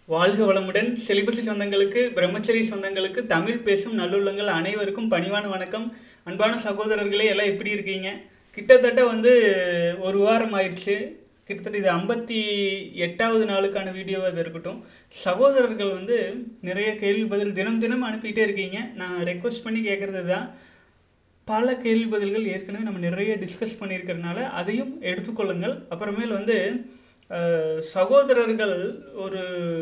வாழ்க வளமுடன் செலிபசி சொந்தங்களுக்கு பிரம்மச்சரி சொந்தங்களுக்கு தமிழ் பேசும் நல்லுள்ளங்கள் அனைவருக்கும் பணிவான வணக்கம் அன்பான சகோதரர்களே எல்லாம் எப்படி இருக்கீங்க கிட்டத்தட்ட வந்து ஒரு வாரம் ஆயிடுச்சு கிட்டத்தட்ட இது ஐம்பத்தி எட்டாவது நாளுக்கான வீடியோவாக இது இருக்கட்டும் சகோதரர்கள் வந்து நிறைய கேள்வி பதில் தினம் தினம் அனுப்பிக்கிட்டே இருக்கீங்க நான் ரெக்வஸ்ட் பண்ணி கேட்குறது தான் பல கேள்வி பதில்கள் ஏற்கனவே நம்ம நிறைய டிஸ்கஸ் பண்ணியிருக்கிறதுனால அதையும் எடுத்துக்கொள்ளுங்கள் அப்புறமேல் வந்து அஹ், சகோதரர்கள் ஒரு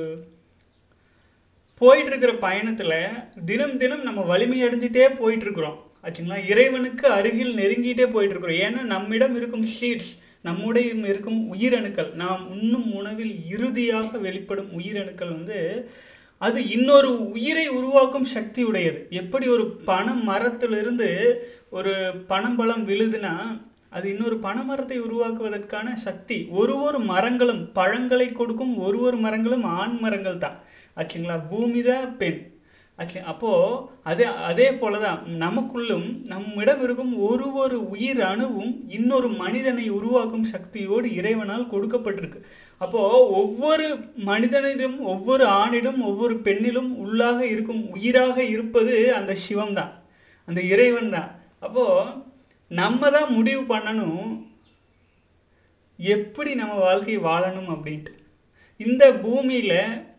போயிட்டு இருக்கிற பயணத்தில் தினம் தினம் நம்ம வலிமை அடைஞ்சிட்டே போயிட்டு இருக்கிறோம் ஆச்சுங்களா இறைவனுக்கு அருகில் நெருங்கிட்டே போயிட்டு இருக்கிறோம் ஏன்னா நம்மிடம் இருக்கும் சீட்ஸ் நம்முடைய இருக்கும் உயிரணுக்கள் நாம் உண்ணும் உணவில் இறுதியாக வெளிப்படும் உயிரணுக்கள் வந்து அது இன்னொரு உயிரை உருவாக்கும் சக்தி உடையது எப்படி ஒரு பனை மரத்திலிருந்து ஒரு பனம்பழம் விழுதுன்னா அது இன்னொரு பனைமரத்தை உருவாக்குவதற்கான சக்தி ஒரு ஒரு மரங்களும் பழங்களை கொடுக்கும் ஒரு ஒரு மரங்களும் ஆண் மரங்கள் தான் ஆச்சுங்களா பூமி தான் பெண் ஆச்சு அப்போது அதே அதே போல தான் நமக்குள்ளும் நம்மிடம் இருக்கும் ஒரு ஒரு உயிர் அணுவும் இன்னொரு மனிதனை உருவாக்கும் சக்தியோடு இறைவனால் கொடுக்கப்பட்டிருக்கு அப்போது ஒவ்வொரு மனிதனிடம் ஒவ்வொரு ஆணிடம் ஒவ்வொரு பெண்ணிலும் உள்ளாக இருக்கும் உயிராக இருப்பது அந்த சிவம் தான் அந்த இறைவன் தான் அப்போது நம்ம தான் முடிவு பண்ணணும் எப்படி நம்ம வாழ்க்கை வாழணும் அப்படின்ட்டு இந்த பூமியில்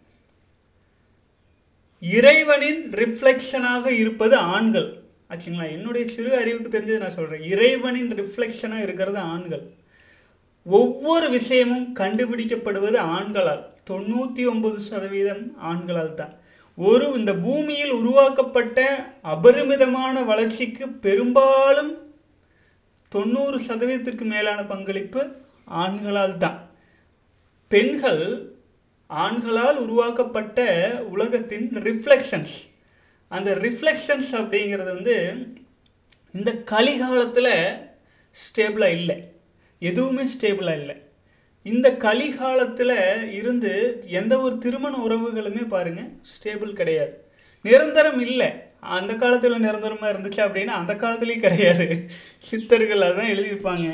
இறைவனின் ரிஃப்ளெக்ஷனாக இருப்பது ஆண்கள் ஆச்சுங்களா என்னுடைய சிறு அறிவுக்கு தெரிஞ்சது நான் சொல்கிறேன் இறைவனின் ரிஃப்ளெக்ஷனாக இருக்கிறது ஆண்கள் ஒவ்வொரு விஷயமும் கண்டுபிடிக்கப்படுவது ஆண்களால் தொண்ணூற்றி ஒன்பது சதவீதம் ஆண்களால் தான் ஒரு இந்த பூமியில் உருவாக்கப்பட்ட அபரிமிதமான வளர்ச்சிக்கு பெரும்பாலும் தொண்ணூறு சதவீதத்திற்கு மேலான பங்களிப்பு ஆண்களால் தான் பெண்கள் ஆண்களால் உருவாக்கப்பட்ட உலகத்தின் ரிஃப்ளெக்ஷன்ஸ் அந்த ரிஃப்ளெக்ஷன்ஸ் அப்படிங்கிறது வந்து இந்த கலிகாலத்தில் ஸ்டேபிளாக இல்லை எதுவுமே ஸ்டேபிளாக இல்லை இந்த கலிகாலத்தில் இருந்து எந்த ஒரு திருமண உறவுகளுமே பாருங்கள் ஸ்டேபிள் கிடையாது நிரந்தரம் இல்லை அந்த காலத்தில் நிரந்தரமாக இருந்துச்சு அப்படின்னா அந்த காலத்துலேயும் கிடையாது சித்தர்கள் அதான் எழுதியிருப்பாங்க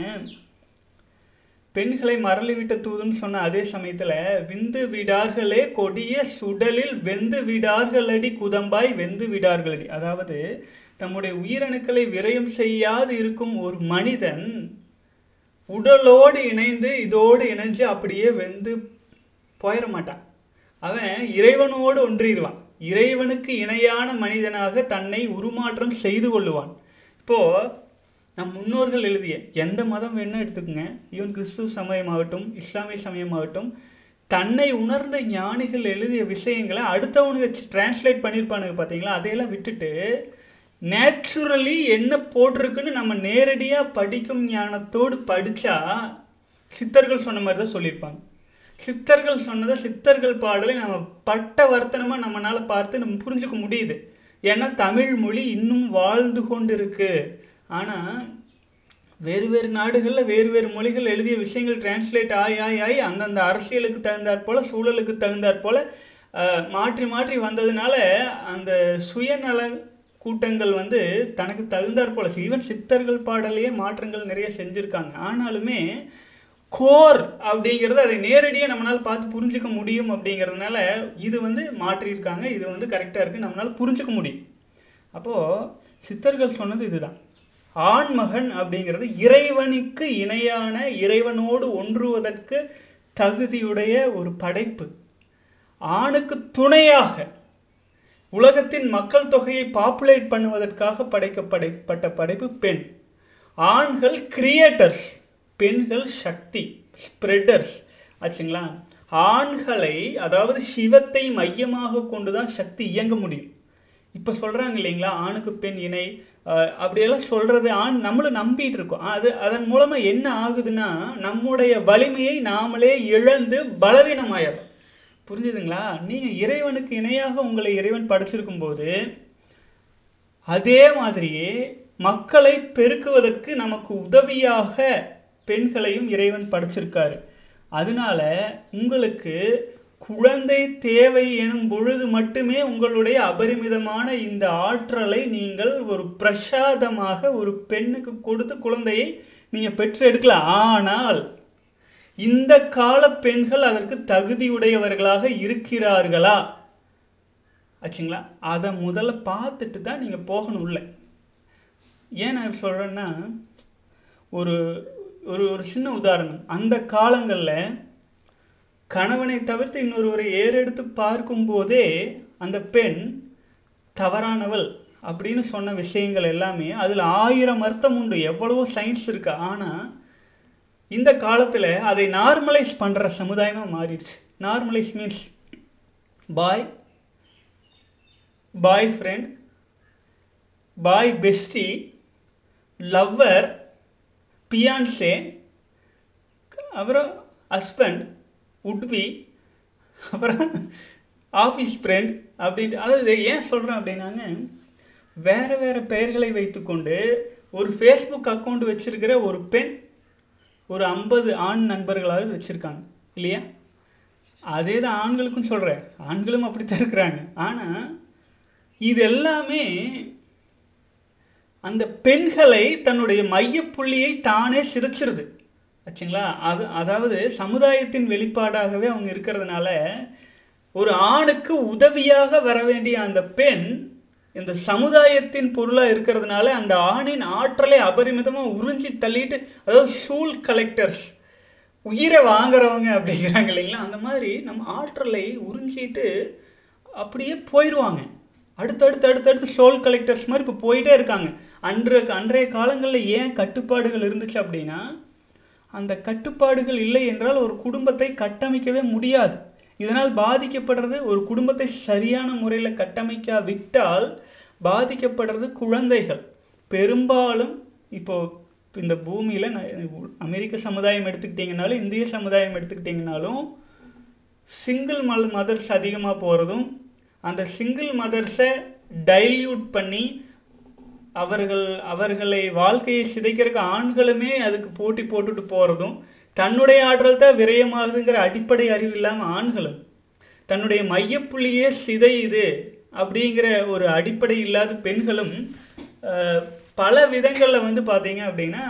பெண்களை மரளிவிட்ட தூதுன்னு சொன்ன அதே சமயத்தில் விந்து விடார்களே கொடிய சுடலில் வெந்து விடார்களடி குதம்பாய் வெந்து விடார்களடி அதாவது தம்முடைய உயிரணுக்களை விரயம் செய்யாது இருக்கும் ஒரு மனிதன் உடலோடு இணைந்து இதோடு இணைஞ்சு அப்படியே வெந்து போயிட மாட்டான் அவன் இறைவனோடு ஒன்றிடுவான் இறைவனுக்கு இணையான மனிதனாக தன்னை உருமாற்றம் செய்து கொள்ளுவான் இப்போது நம் முன்னோர்கள் எழுதிய எந்த மதம் வேணால் எடுத்துக்கோங்க ஈவன் கிறிஸ்துவ சமயமாகட்டும் இஸ்லாமிய சமயமாகட்டும் தன்னை உணர்ந்த ஞானிகள் எழுதிய விஷயங்களை அடுத்தவனுக்கு வச்சு டிரான்ஸ்லேட் பண்ணியிருப்பானுங்க பார்த்தீங்களா அதையெல்லாம் விட்டுட்டு நேச்சுரலி என்ன போட்டிருக்குன்னு நம்ம நேரடியாக படிக்கும் ஞானத்தோடு படித்தா சித்தர்கள் சொன்ன மாதிரி தான் சொல்லியிருப்பாங்க சித்தர்கள் சொன்னதை சித்தர்கள் பாடலை நம்ம பட்ட வர்த்தனமாக நம்மளால் பார்த்து நம்ம புரிஞ்சுக்க முடியுது ஏன்னா தமிழ் மொழி இன்னும் வாழ்ந்து கொண்டு இருக்கு ஆனால் வேறு வேறு நாடுகளில் வேறு வேறு மொழிகள் எழுதிய விஷயங்கள் டிரான்ஸ்லேட் ஆகி ஆகி ஆகி அந்தந்த அரசியலுக்கு தகுந்தாற் போல் சூழலுக்கு தகுந்தாற் போல் அஹ், மாற்றி மாற்றி வந்ததுனால அந்த சுயநல கூட்டங்கள் வந்து தனக்கு தகுந்தாற் போல ஈவன் சித்தர்கள் பாடலையே மாற்றங்கள் நிறைய செஞ்சுருக்காங்க ஆனாலுமே கோர் அப்படிங்கிறது அதை நேரடியாக நம்மளால் பார்த்து புரிஞ்சுக்க முடியும் அப்படிங்கிறதுனால இது வந்து மாற்றியிருக்காங்க இது வந்து கரெக்டாக இருக்குது நம்மளால் புரிஞ்சுக்க முடியும் அப்போது சித்தர்கள் சொன்னது இதுதான் ஆண்மகன் அப்படிங்கிறது இறைவனுக்கு இணையான இறைவனோடு ஒன்றுவதற்கு தகுதியுடைய ஒரு படைப்பு ஆணுக்கு துணையாக உலகத்தின் மக்கள் தொகையை பாப்புலேட் பண்ணுவதற்காக படைக்கப்படைப்பட்ட படைப்பு பெண் ஆண்கள் கிரியேட்டர்ஸ் பெண்கள் சக்தி ஸ்ப்ரெடர்ஸ் ஆச்சுங்களா ஆண்களை அதாவது சிவத்தை மையமாக கொண்டு தான் சக்தி இயங்க முடியும் இப்போ சொல்கிறாங்க இல்லைங்களா ஆணுக்கு பெண் இணை அஹ், அப்படியெல்லாம் சொல்கிறது ஆண் நம்மளும் நம்பிட்டு இருக்கோம் அது அதன் மூலமாக என்ன ஆகுதுன்னா நம்முடைய வலிமையை நாமளே இழந்து பலவீனமாயிடும் புரிஞ்சுதுங்களா நீங்கள் இறைவனுக்கு இணையாக உங்களை இறைவன் படைச்சிருக்கும் போது அதே மாதிரியே மக்களை பெருக்குவதற்கு நமக்கு உதவியாக பெண்களையும் இறைவன் படைச்சிருக்காரு அதனால உங்களுக்கு குழந்தை தேவை எனும் பொழுது மட்டுமே உங்களுடைய அபரிமிதமான இந்த ஆற்றலை நீங்கள் ஒரு பிரசாதமாக ஒரு பெண்ணுக்கு கொடுத்து குழந்தையை நீங்கள் பெற்றெடுக்கலாம் ஆனால் இந்த கால பெண்கள் அதற்கு தகுதியுடையவர்களாக இருக்கிறார்களா ஆச்சுங்களா அதை முதல்ல பார்த்துட்டு தான் நீங்கள் போகணும் உள்ள ஏன் நான் சொல்கிறேன்னா ஒரு ஒரு ஒரு சின்ன உதாரணம் அந்த காலங்களில் கணவனை தவிர்த்து இன்னொருவரை ஏறெடுத்து பார்க்கும்போதே அந்த பெண் தவறானவள் அப்படின்னு சொன்ன விஷயங்கள் எல்லாமே அதில் ஆயிரம் அர்த்தம் உண்டு எவ்வளவோ சயின்ஸ் இருக்கு ஆனால் இந்த காலத்தில் அதை நார்மலைஸ் பண்ணுற சமுதாயமாக மாறிடுச்சு normalise means boy boy friend boy bestie lover fiance அப்புறம் ஹஸ்பண்ட் உட்வி அப்புறம் ஆஃபீஸ் ஃப்ரெண்ட் அப்படின்ட்டு அதாவது ஏன் சொல்கிறேன் அப்படின்னாங்க வேறு வேறு பெயர்களை வைத்துக்கொண்டு ஒரு ஃபேஸ்புக் அக்கௌண்ட் வச்சிருக்கிற ஒரு பெண் ஒரு ஐம்பது ஆண் நண்பர்களாவது வச்சுருக்காங்க இல்லையா அதே தான் ஆண்களுக்கும் சொல்கிறேன் ஆண்களும் அப்படித்தான் இருக்கிறாங்க ஆனால் இது எல்லாமே அந்த பெண்களை தன்னுடைய மையப்புள்ளியை தானே சிதைச்சிருது ஆச்சுங்களா அது அதாவது சமுதாயத்தின் வெளிப்பாடாகவே அவங்க இருக்கிறதுனால ஒரு ஆணுக்கு உதவியாக வர வேண்டிய அந்த பெண் இந்த சமுதாயத்தின் பொருளாக இருக்கிறதுனால அந்த ஆணின் ஆற்றலை அபரிமிதமாக உறிஞ்சி தள்ளிட்டு அதாவது ஷூல் கலெக்டர்ஸ் உயிரை வாங்குறவங்க அப்படிங்கிறாங்க இல்லைங்களா அந்த மாதிரி நம்ம ஆற்றலை உறிஞ்சிட்டு அப்படியே போயிடுவாங்க அடுத்தடுத்து அடுத்தடுத்து ஷோல் கலெக்டர்ஸ் மாதிரி இப்போ போயிட்டே இருக்காங்க அன்று அன்றைய காலங்களில் ஏன் கட்டுப்பாடுகள் இருந்துச்சு அப்படின்னா அந்த கட்டுப்பாடுகள் இல்லை என்றால் ஒரு குடும்பத்தை கட்டமைக்கவே முடியாது இதனால் பாதிக்கப்படுறது ஒரு குடும்பத்தை சரியான முறையில் கட்டமைக்காவிட்டால் பாதிக்கப்படுறது குழந்தைகள் பெரும்பாலும் இப்போ இந்த பூமியில் அமெரிக்க சமுதாயம் எடுத்துக்கிட்டிங்கனாலும் இந்திய சமுதாயம் எடுத்துக்கிட்டிங்கனாலும் சிங்கிள் மல் மதர்ஸ் அதிகமாக போகிறதும் அந்த சிங்கிள் மதர்ஸை டைல்யூட் பண்ணி அவர்கள் அவர்களை வாழ்க்கையை சிதைக்கிறதுக்கு ஆண்களுமே அதுக்கு போட்டி போட்டுட்டு போகிறதும் தன்னுடைய ஆற்றல் தான் விரயமாகுதுங்கிற அடிப்படை அறிவு இல்லாமல் ஆண்களும் தன்னுடைய மையப்புள்ளியே சிதையுது அப்படிங்கிற ஒரு அடிப்படை இல்லாத பெண்களும் பல விதங்களில் வந்து பார்த்தீங்க அப்படின்னா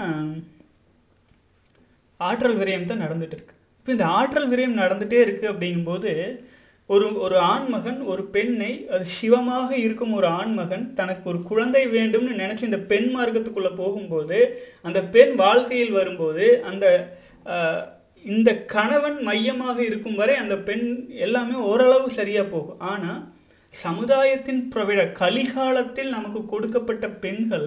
ஆற்றல் விரயம் தான் நடந்துட்டு இருக்கு இப்போ இந்த ஆற்றல் விரயம் நடந்துகிட்டே இருக்குது அப்படிங்கும்போது ஒரு ஒரு ஆண்மகன் ஒரு பெண்ணை அது சிவமாக இருக்கும் ஒரு ஆண்மகன் தனக்கு ஒரு குழந்தை வேண்டும்னு நினச்சி இந்த பெண் மார்க்கத்துக்குள்ளே போகும்போது அந்த பெண் வாழ்க்கையில் வரும்போது அந்த இந்த கணவன் மையமாக இருக்கும் வரை அந்த பெண் எல்லாமே ஓரளவு சரியாக போகும் ஆனால் சமுதாயத்தின் பிரவிட கலிகாலத்தில் நமக்கு கொடுக்கப்பட்ட பெண்கள்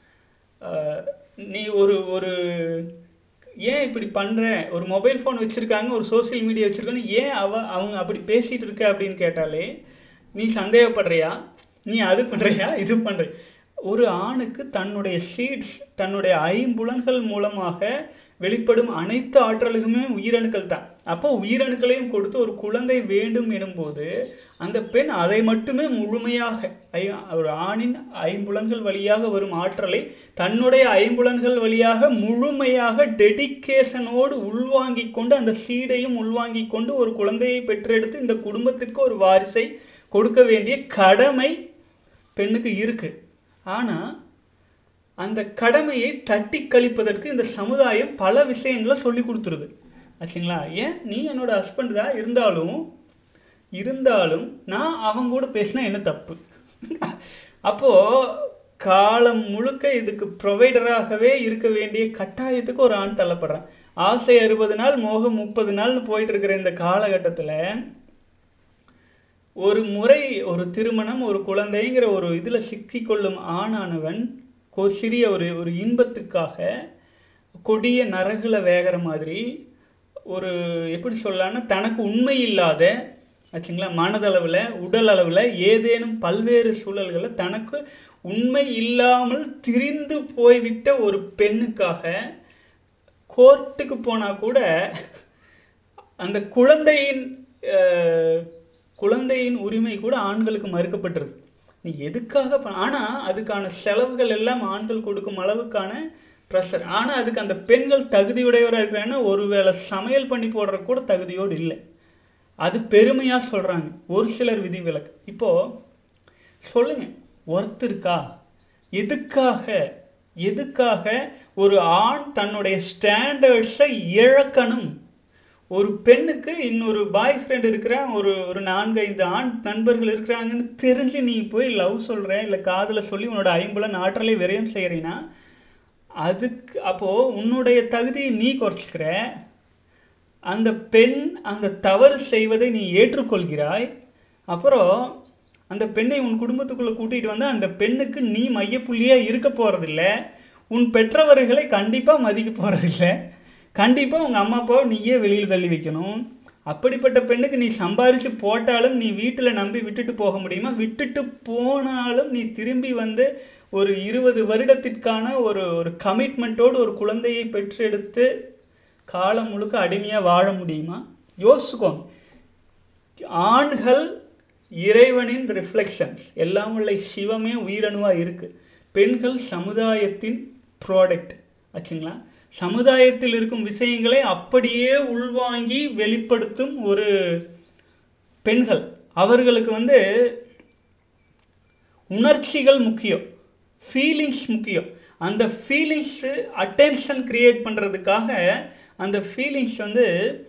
நீ ஒரு ஒரு ஏன் இப்படி பண்ணுற ஒரு மொபைல் ஃபோன் வச்சுருக்காங்க ஒரு சோசியல் மீடியா வச்சுருக்காங்க ஏன் அவ அவங்க அப்படி பேசிகிட்டு இருக்க அப்படின்னு கேட்டாலே நீ சந்தேகப்படுறியா நீ அது பண்ணுறியா இது பண்ணுற ஒரு ஆணுக்கு தன்னுடைய சீட்ஸ் தன்னுடைய ஐம்புலன்கள் மூலமாக வெளிப்படும் அனைத்து ஆற்றலுக்குமே உயிரணுக்கள் தான் அப்போ உயிரணுக்களையும் கொடுத்து ஒரு குழந்தை வேண்டும் எனும்போது அந்த பெண் அதை மட்டுமே முழுமையாக ஒரு ஆணின் ஐம்புலன்கள் வழியாக வரும் ஆற்றலை தன்னுடைய ஐம்புலன்கள் வழியாக முழுமையாக டெடிக்கேஷனோடு உள்வாங்கி கொண்டு அந்த சீடையும் உள்வாங்கி கொண்டு ஒரு குழந்தையை பெற்றெடுத்து இந்த குடும்பத்திற்கு ஒரு வாரிசை கொடுக்க வேண்டிய கடமை பெண்ணுக்கு இருக்கு ஆனால் அந்த கடமையை தட்டி கழிப்பதற்கு இந்த சமுதாயம் பல விஷயங்களை சொல்லி கொடுத்துருது ஆச்சுங்களா ஏன் நீ என்னோட ஹஸ்பண்ட் தான் இருந்தாலும் இருந்தாலும் நான் அவங்க கூட பேசினா என்ன தப்பு அப்போது காலம் முழுக்க இதுக்கு ப்ரொவைடராகவே இருக்க வேண்டிய கட்டாயத்துக்கு ஒரு ஆண் தள்ளப்படுறான் ஆசை அறுபது நாள் மோகம் முப்பது நாள்னு போயிட்டு இருக்கிற இந்த காலகட்டத்தில் ஒரு முறை ஒரு திருமணம் ஒரு குழந்தைங்கிற ஒரு இதில் சிக்கிக்கொள்ளும் ஆணானவன் ஒரு சிறிய ஒரு ஒரு இன்பத்துக்காக கொடிய நரகுல வேகிற மாதிரி ஒரு எப்படி சொல்லலான்னா தனக்கு உண்மை இல்லாத ஆச்சுங்களா மனதளவில் உடல் அளவில் ஏதேனும் பல்வேறு சூழல்களில் தனக்கு உண்மை இல்லாமல் திரிந்து போய்விட்ட ஒரு பெண்ணுக்காக கோர்ட்டுக்கு போனால் கூட அந்த குழந்தையின் குழந்தையின் உரிமை கூட ஆண்களுக்கு மறுக்கப்பட்டிருது நீ எதுக்காக ஆனால் அதுக்கான செலவுகள் எல்லாம் ஆண்கள் கொடுக்கும் அளவுக்கான ப்ரெஷர் ஆனால் அதுக்கு அந்த பெண்கள் தகுதியுடையவராக இருக்கிறாங்கன்னா ஒருவேளை சமையல் பண்ணி போடுற கூட தகுதியோடு இல்லை அது பெருமையாக சொல்கிறாங்க ஒரு சிலர் விதிவிலக்கு இப்போது சொல்லுங்க ஒர்த் இருக்கா எதுக்காக எதுக்காக ஒரு ஆண் தன்னுடைய ஸ்டாண்டர்ட்ஸை இழக்கணும் ஒரு பெண்ணுக்கு இன்னொரு பாய் ஃப்ரெண்ட் இருக்கிறான் ஒரு ஒரு நான்கு ஐந்து ஆண் நண்பர்கள் இருக்கிறாங்கன்னு தெரிஞ்சு நீ போய் லவ் சொல்கிற இல்லை காதில் சொல்லி உன்னோட ஐம்புலன் ஆற்றலை விரயம் செய்கிறீன்னா அதுக்கு அப்போது உன்னுடைய தகுதியை நீ குறைச்சிக்கிற அந்த பெண் அந்த தவறு செய்வதை நீ ஏற்றுக்கொள்கிறாய் அப்புறம் அந்த பெண்ணை உன் குடும்பத்துக்குள்ளே கூட்டிகிட்டு வந்தால் அந்த பெண்ணுக்கு நீ மையப்புள்ளியாக இருக்க போகிறதில்ல உன் பெற்றவர்களை கண்டிப்பாக மதிக்க போகிறதில்ல கண்டிப்பாக உங்கள் அம்மா அப்பாவை நீயே வெளியில் தள்ளி வைக்கணும் அப்படிப்பட்ட பெண்ணுக்கு நீ சம்பாரித்து போட்டாலும் நீ வீட்டில் நம்பி விட்டுட்டு போக முடியுமா விட்டுட்டு போனாலும் நீ திரும்பி வந்து ஒரு இருபது வருடத்திற்கான ஒரு ஒரு கமிட்மெண்ட்டோடு ஒரு குழந்தையை பெற்றெடுத்து காலம் முழுக்க அடிமையாக வாழ முடியுமா யோசிச்சுக்கோங்க ஆண்கள் இறைவனின் ரிஃப்ளெக்ஷன்ஸ் எல்லாம் உள்ள சிவமே உயிரணுவாக இருக்குது பெண்கள் சமுதாயத்தின் ப்ராடக்ட் ஆச்சுங்களா சமுதாயத்தில் இருக்கும் விஷயங்களை அப்படியே உள்வாங்கி வெளிப்படுத்தும் ஒரு பெண்கள் அவர்களுக்கு வந்து உணர்ச்சிகள் முக்கியம் ஃபீலிங்ஸ் முக்கியம் அந்த ஃபீலிங்ஸு அட்டென்ஷன் க்ரியேட் பண்ணுறதுக்காக அந்த ஃபீலிங்ஸ் வந்து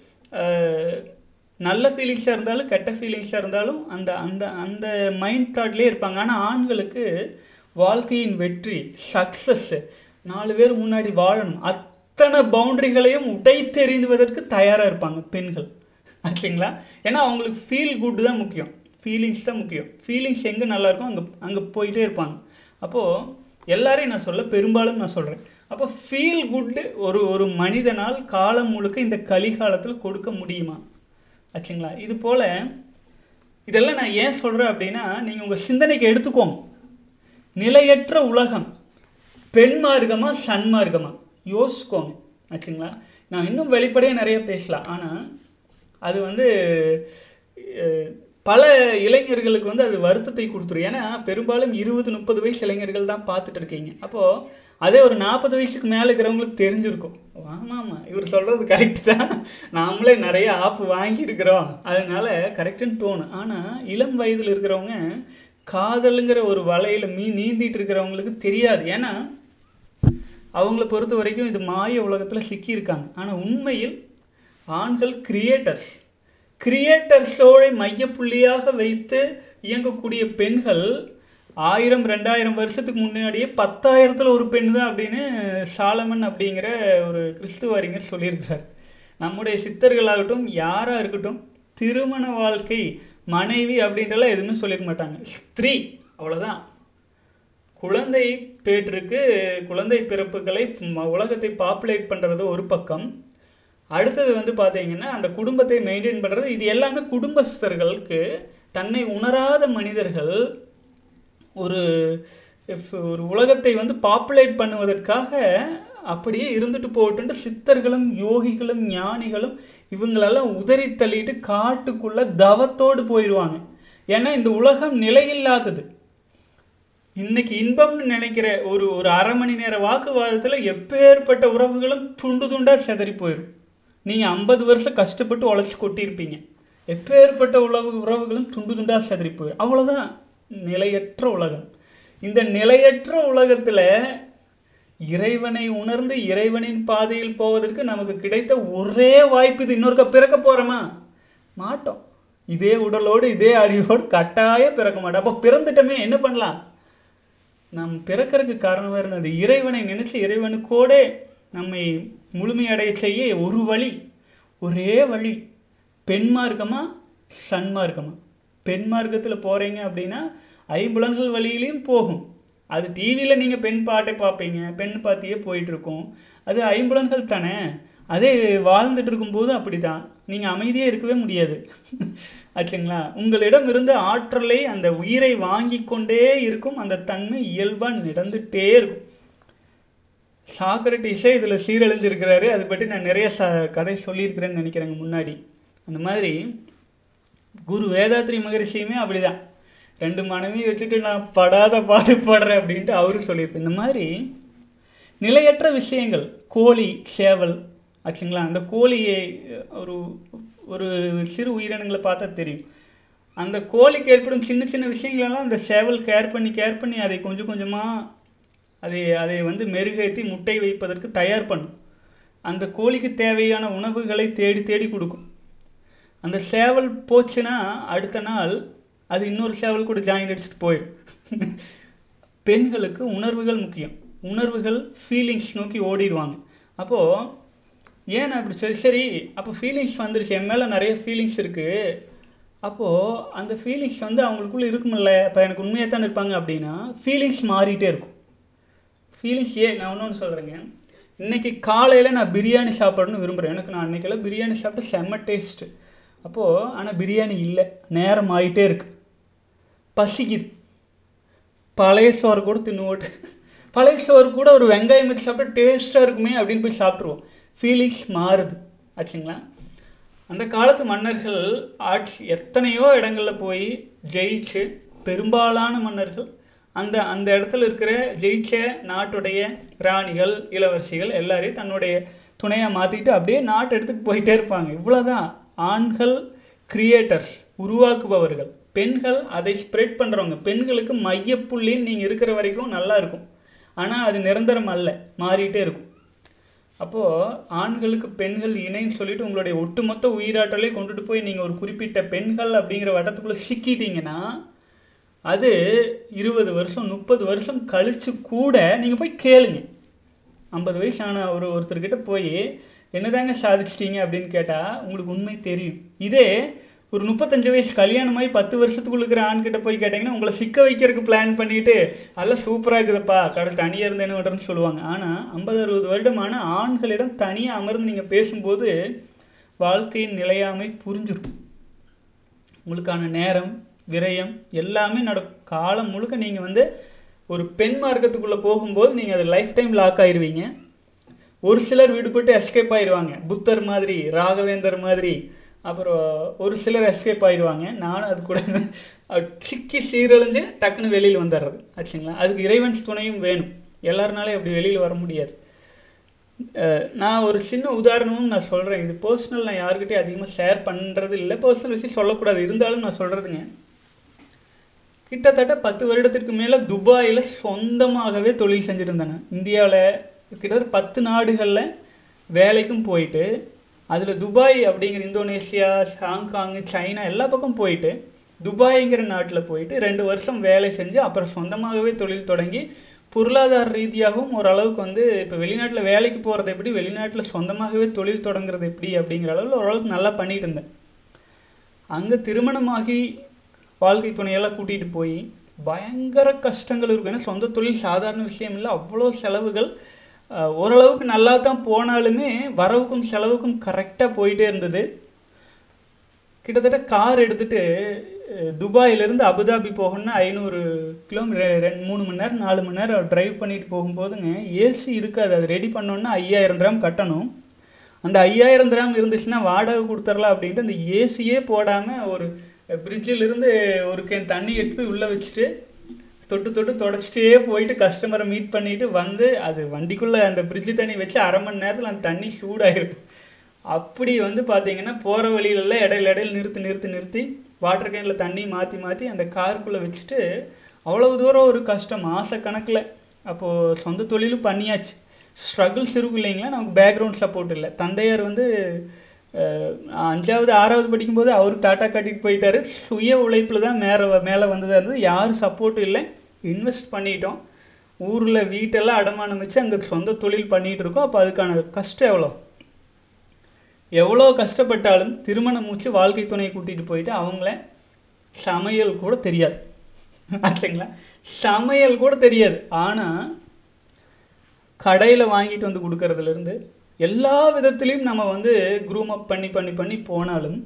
அஹ், நல்ல ஃபீலிங்ஸாக இருந்தாலும் கெட்ட ஃபீலிங்ஸாக இருந்தாலும் அந்த அந்த அந்த மைண்ட் தாட்லேயே இருப்பாங்க ஆனால் ஆண்களுக்கு வாழ்க்கையின் வெற்றி சக்ஸஸ் நாலு பேர் முன்னாடி வாழணும் அத்தனை பவுண்டரிகளையும் உடைத்தெறிந்துவதற்கு தயாராக இருப்பாங்க பெண்கள் ஆச்சுங்களா ஏன்னா அவங்களுக்கு ஃபீல் குட் தான் முக்கியம் ஃபீலிங்ஸ் தான் முக்கியம் ஃபீலிங்ஸ் எங்கே நல்லா இருக்கோ அங்கே அங்கே போயிட்டே இருப்பாங்க அப்போது எல்லாரையும் நான் சொல்ல பெரும்பாலும் நான் சொல்கிறேன் அப்போ ஃபீல் குட்டு ஒரு ஒரு மனிதனால் காலம் முழுக்க இந்த கலிகாலத்தில் கொடுக்க முடியுமா ஆச்சுங்களா இது போல் இதெல்லாம் நான் ஏன் சொல்கிறேன் அப்படின்னா நீங்கள் உங்கள் சிந்தனைக்கு எடுத்துக்கோங்க நிலையற்ற உலகம் பெண் மார்க்கமா சன்மார்க்கமா யோசிக்கோங்க ஆச்சுங்களா நான் இன்னும் வெளிப்படையாக நிறைய பேசலாம் ஆனால் அது வந்து அஹ், பல இளைஞர்களுக்கு வந்து அது வருத்தத்தை கொடுத்துரும் ஏன்னா பெரும்பாலும் இருபது முப்பது வயசு இளைஞர்கள் தான் பார்த்துட்டு இருக்கீங்க அப்போது அதே ஒரு நாற்பது வயசுக்கு மேலே இருக்கிறவங்களுக்கு தெரிஞ்சிருக்கும் ஆமாம் ஆமாம் இவர் சொல்கிறது கரெக்ட் தான் நாமளே நிறைய ஆப்பு வாங்கியிருக்கிறோம் அதனால கரெக்டுன்னு தோணும் ஆனால் இளம் வயதில் இருக்கிறவங்க காதலுங்கிற ஒரு வலையில் மீ நீந்திட்டு இருக்கிறவங்களுக்கு தெரியாது ஏன்னா அவங்கள பொறுத்த வரைக்கும் இது மாய உலகத்தில் சிக்கியிருக்காங்க ஆனால் உண்மையில் ஆண்கள் கிரியேட்டர்ஸ் கிரியேட்டர்ஸோட மையப்புள்ளியாக வைத்து இயங்கக்கூடிய பெண்கள் ஆயிரம் ரெண்டாயிரம் வருஷத்துக்கு முன்னாடியே பத்தாயிரத்தில் ஒரு பெண் தான் அப்படின்னு சாலமன் அப்படிங்கிற ஒரு கிறிஸ்துவ அறிஞர் சொல்லியிருக்கிறார் நம்முடைய சித்தர்களாகட்டும் யாராக இருக்கட்டும் திருமண வாழ்க்கை மனைவி அப்படின்றலாம் எதுவுமே சொல்லியிருக்க மாட்டாங்க ஸ்திரீ அவ்வளோதான் குழந்தை பேற்றுக்கு குழந்தை பிறப்புகளை ம- உலகத்தை பாப்புலேட் பண்ணுறது ஒரு பக்கம் அடுத்தது வந்து பார்த்தீங்கன்னா அந்த குடும்பத்தை மெயின்டைன் பண்ணுறது இது எல்லாமே குடும்பஸ்தர்களுக்கு தன்னை உணராத மனிதர்கள் ஒரு if- ஒரு உலகத்தை வந்து பாப்புலேட் பண்ணுவதற்காக அப்படியே இருந்துட்டு போட்டுன்ட்டு சித்தர்களும் யோகிகளும் ஞானிகளும் இவங்களெல்லாம் உதறி தள்ளிட்டு காட்டுக்குள்ள தவத்தோடு போயிடுவாங்க ஏன்னா இந்த உலகம் நிலையில்லாதது இன்னைக்கு இன்பம்னு நினைக்கிற ஒரு ஒரு அரை மணி நேர வாக்குவாதத்தில் எப்பேற்பட்ட உறவுகளும் துண்டு துண்டாக சிதறி போயிடும் நீங்கள் ஐம்பது வருஷம் கஷ்டப்பட்டு உழைச்சி கொட்டியிருப்பீங்க எப்பேற்பட்ட உறவு உறவுகளும் துண்டு துண்டாக சிதறி போயிடும் அவ்வளோதான் நிலையற்ற உலகம் இந்த நிலையற்ற உலகத்தில் இறைவனை உணர்ந்து இறைவனின் பாதையில் போவதற்கு நமக்கு கிடைத்த ஒரே வாய்ப்பு இது இன்னொருக்க பிறக்க போகிறோமா மாட்டோம் இதே உடலோடு இதே அறிவோடு கட்டாயம் பிறக்க மாட்டோம் அப்போ பிறந்துட்டோமே என்ன பண்ணலாம் நாம் பிறக்கறதுக்கு காரணமாக இருந்தது இறைவனை நினைச்சு இறைவனுக்கோடே நம்மை முழுமையடைய செய்ய ஒரு வழி ஒரே வழி பெண் மார்க்கமா சன்மார்க்கமா பெண் மார்க்கத்தில் போகிறீங்க அப்படின்னா ஐம்புலன்கள் வழியிலையும் போகும் அது டிவியில் நீங்கள் பெண் பாட்டை பார்ப்பீங்க பெண் பார்த்தியே போயிட்டுருக்கோம் அது ஐம்புலன்கள் தானே அதே வாழ்ந்துட்டு இருக்கும்போது அப்படி தான் நீங்கள் அமைதியாக இருக்கவே முடியாது ஆச்சுங்களா உங்களிடம் இருந்த ஆற்றலை அந்த உயிரை வாங்கி கொண்டே இருக்கும் அந்த தன்மை இயல்பாக நடந்துகிட்டே இருக்கும் சாக்ரட்டிஸே இதில் சீரழிஞ்சிருக்கிறாரு அதை பற்றி நான் நிறைய ச கதை சொல்லியிருக்கிறேன்னு நினைக்கிறேங்க முன்னாடி அந்த மாதிரி குரு வேதாத்ரி மகரிஷியுமே அப்படிதான் ரெண்டு மனைவி வச்சுட்டு நான் படாத பாடுபடுறேன் அப்படின்ட்டு அவரும் சொல்லியிருப்பேன் இந்த மாதிரி நிலையற்ற விஷயங்கள் கோழி சேவல் ஆச்சுங்களா அந்த கோழியை ஒரு ஒரு சிறு உயிரினங்களை பார்த்தா தெரியும் அந்த கோழிக்கு ஏற்படும் சின்ன சின்ன விஷயங்களெல்லாம் அந்த சேவல் கேர் பண்ணி கேர் பண்ணி அதை கொஞ்சம் கொஞ்சமாக அதை அதை வந்து மெருகேற்றி முட்டை வைப்பதற்கு தயார் பண்ணும் அந்த கோழிக்கு தேவையான உணவுகளை தேடி தேடி கொடுக்கும் அந்த சேவல் போச்சுன்னா அடுத்த நாள் அது இன்னொரு சேவல் கூட ஜாயின் அடிச்சுட்டு போயிடும் பெண்களுக்கு உணர்வுகள் முக்கியம் உணர்வுகள் ஃபீலிங்ஸ் நோக்கி ஓடிடுவாங்க அப்போது ஏன் நான் அப்படி சரி சரி அப்போ ஃபீலிங்ஸ் வந்துருச்சு என் மேலே நிறைய ஃபீலிங்ஸ் இருக்குது அப்போது அந்த ஃபீலிங்ஸ் வந்து அவங்களுக்குள்ளே இருக்குமில்ல இப்போ எனக்கு உண்மையாக தானே இருப்பாங்க அப்படின்னா ஃபீலிங்ஸ் மாறிட்டே இருக்கும் ஃபீலிங்ஸ் ஏன் நான் இன்னொன்று சொல்கிறேங்க இன்றைக்கி காலையில் நான் பிரியாணி சாப்பிடணும்னு விரும்புகிறேன் எனக்கு நான் அன்றைக்கெல்லாம் பிரியாணி சாப்பிட்டு செம்ம டேஸ்ட்டு அப்போது ஆனால் பிரியாணி இல்லை நேரம் ஆகிட்டே இருக்கு பசிக்குது பழைய சோறு கூட தின்னுவோட்டு பழைய சோறு கூட ஒரு வெங்காயம் வச்சு சாப்பிட்டா டேஸ்ட்டாக இருக்குமே அப்படின்னு போய் சாப்பிட்ருவோம் ஃபீலிங்ஸ் மாறுது ஆச்சுங்களா அந்த காலத்து மன்னர்கள் ஆட்சி எத்தனையோ இடங்களில் போய் ஜெயிச்சு பெரும்பாலான மன்னர்கள் அந்த அந்த இடத்துல இருக்கிற ஜெயிச்ச நாட்டுடைய ராணிகள் இளவரசிகள் எல்லாரையும் தன்னுடைய துணையாக மாற்றிட்டு அப்படியே நாட்டை எடுத்துகிட்டு போயிட்டே இருப்பாங்க இவ்வளோதான் ஆண்கள் கிரியேட்டர்ஸ் உருவாக்குபவர்கள் பெண்கள் அதை ஸ்ப்ரெட் பண்ணுறவங்க பெண்களுக்கு மையப்புள்ளின்னு நீங்கள் இருக்கிற வரைக்கும் நல்லா இருக்கும் ஆனால் அது நிரந்தரம் அல்ல மாறிட்டே இருக்கும் அப்போது ஆண்களுக்கு பெண்கள் இணைன்னு சொல்லிட்டு உங்களுடைய ஒட்டுமொத்த உயிராற்றலை கொண்டுட்டு போய் நீங்கள் ஒரு குறிப்பிட்ட பெண்கள் அப்படிங்கிற வட்டத்துக்குள்ளே சிக்கிட்டீங்கன்னா அது இருபது வருஷம் முப்பது வருஷம் கழித்து கூட நீங்கள் போய் கேளுங்க ஐம்பது வயசு ஆன ஒரு ஒருத்தர்கிட்ட போய் என்னதாங்க சாதிச்சிட்டீங்க அப்படின்னு கேட்டால் உங்களுக்கு உண்மை தெரியும் இதே ஒரு முப்பத்தஞ்சு வயசு கல்யாணமாகி பத்து வருஷத்துக்குள்ள இருக்கிற ஆண்கிட்ட போய் கேட்டிங்கன்னா உங்களை சிக்க வைக்கிறதுக்கு பிளான் பண்ணிட்டு அதெல்லாம் சூப்பராக இருக்குதுப்பா கடை தனியாக இருந்து என்ன பண்ணுறேன்னு சொல்லுவாங்க ஆனால் ஐம்பது அறுபது வருடமான ஆண்களிடம் தனியாக அமர்ந்து நீங்கள் பேசும்போது வாழ்க்கையின் நிலையாமை புரிஞ்சிடும் உங்களுக்கான நேரம் விரயம் எல்லாமே நடக்கும் காலம் முழுக்க நீங்கள் வந்து ஒரு பெண் மார்க்கத்துக்குள்ளே போகும்போது நீங்கள் அது லைஃப் டைம் லாக் ஆயிடுவீங்க ஒரு சிலர் விடுபட்டு எஸ்கேப் ஆயிடுவாங்க புத்தர் மாதிரி ராகவேந்தர் மாதிரி அப்புறம் ஒரு சிலர் எஸ்கேப் ஆயிடுவாங்க நானும் அது கூட சிக்கி சீரழிஞ்சு டக்குன்னு வெளியில் வந்துடுறது ஆச்சுங்களா அதுக்கு இறைவன் துணையும் வேணும் எல்லாருனாலே அப்படி வெளியில் வர முடியாது அஹ் நான் ஒரு சின்ன உதாரணமும் நான் சொல்கிறேன் இது பர்சனல் நான் யாருக்கிட்டையும் அதிகமாக ஷேர் பண்ணுறது இல்லை பர்சனல் விஷயம் சொல்லக்கூடாது இருந்தாலும் நான் சொல்கிறதுங்க கிட்டத்தட்ட பத்து வருடத்திற்கு மேலே துபாயில் சொந்தமாகவே தொழில் செஞ்சுட்டு இருந்தேன் இந்தியாவில் கிட்டத்தட்ட பத்து நாடுகளில் வேலைக்கும் போயிட்டு அதில் துபாய் அப்படிங்கிற இந்தோனேசியா ஹாங்காங் சைனா எல்லா பக்கம் போயிட்டு துபாய்ங்கிற நாட்டில் போயிட்டு ரெண்டு வருஷம் வேலை செஞ்சு அப்புறம் சொந்தமாகவே தொழில் தொடங்கி பொருளாதார ரீதியாகவும் ஓரளவுக்கு வந்து இப்போ வெளிநாட்டில் வேலைக்கு போகிறது எப்படி வெளிநாட்டில் சொந்தமாகவே தொழில் தொடங்குறது எப்படி அப்படிங்கிற அளவில் ஓரளவுக்கு நல்லா பண்ணிட்டு இருந்தேன் அங்கே திருமணமாகி வாழ்க்கை துணையெல்லாம் கூட்டிகிட்டு போய் பயங்கர கஷ்டங்கள் இருக்கும் ஏன்னா சொந்த தொழில் சாதாரண விஷயம் இல்லை அவ்வளோ செலவுகள் அஹ், ஓரளவுக்கு நல்லா தான் போனாலுமே வரவுக்கும் செலவுக்கும் கரெக்டாக போயிட்டே இருந்தது கிட்டத்தட்ட கார் எடுத்துட்டு அஹ், துபாயிலிருந்து அபுதாபி போகணும்னா ஐநூறு கிலோமீட்டர் ரெண்டு மூணு மணி நேரம் நாலு மணி நேரம் டிரைவ் பண்ணிட்டு போகும்போதுங்க ஏசி இருக்காது அது ரெடி பண்ணோன்னா ஐயாயிரம் திராம் கட்டணும் அந்த ஐயாயிரம் திராம் இருந்துச்சுன்னா வாடகை கொடுத்துடலாம் அப்படின்ட்டு அந்த ஏசியே போடாமல் ஒரு bridge-ல இருந்து ஒரு கேன் தண்ணி எடுத்து போய் உள்ளே வச்சுட்டு தொட்டு தொட்டு தொடச்சிட்டே போயிட்டு கஸ்டமரை மீட் பண்ணிட்டு வந்து அது வண்டிக்குள்ளே அந்த பிரிட்ஜு தண்ணி வச்சு அரை மணி நேரத்தில் அந்த தண்ணி சூடாயிருக்கு அப்படி வந்து பார்த்தீங்கன்னா போகிற வழியிலெல்லாம் இடையில இடையில நிறுத்தி நிறுத்தி நிறுத்தி வாட்டர் கேனில் தண்ணி மாற்றி மாற்றி அந்த காருக்குள்ளே வச்சுட்டு அவ்வளவு தூரம் ஒரு கஷ்டம் மாதக்கணக்கில் அப்போது சொந்த தொழிலும் பண்ணியாச்சு ஸ்ட்ரகிள்ஸ் இருக்கும் இல்லைங்களா நமக்கு பேக்ரவுண்ட் சப்போர்ட் இல்லை தந்தையார் வந்து அஹ், அஞ்சாவது ஆறாவது படிக்கும்போது அவர் டாட்டா கட்டிட்டு போயிட்டாரு சுய உழைப்பில் தான் மேலே மேலே வந்ததாக இருந்தது யாரும் சப்போர்ட்டும் இல்லை இன்வெஸ்ட் பண்ணிட்டோம் ஊரில் வீட்டெல்லாம் அடமானம் வச்சு அங்கே சொந்த தொழில் பண்ணிகிட்டு இருக்கோம் அப்போ அதுக்கான கஷ்டம் எவ்வளோ எவ்வளோ கஷ்டப்பட்டாலும் திருமணம் முடிச்சு வாழ்க்கை துணையை கூட்டிகிட்டு போயிட்டு அவங்கள சமையல் கூட தெரியாது ஆச்சுங்களா சமையல் கூட தெரியாது ஆனால் கடையில் வாங்கிட்டு வந்து கொடுக்கறதுலேருந்து எல்லா விதத்துலேயும் நம்ம வந்து க்ரூம் அப் பண்ணி பண்ணி பண்ணி போனாலும்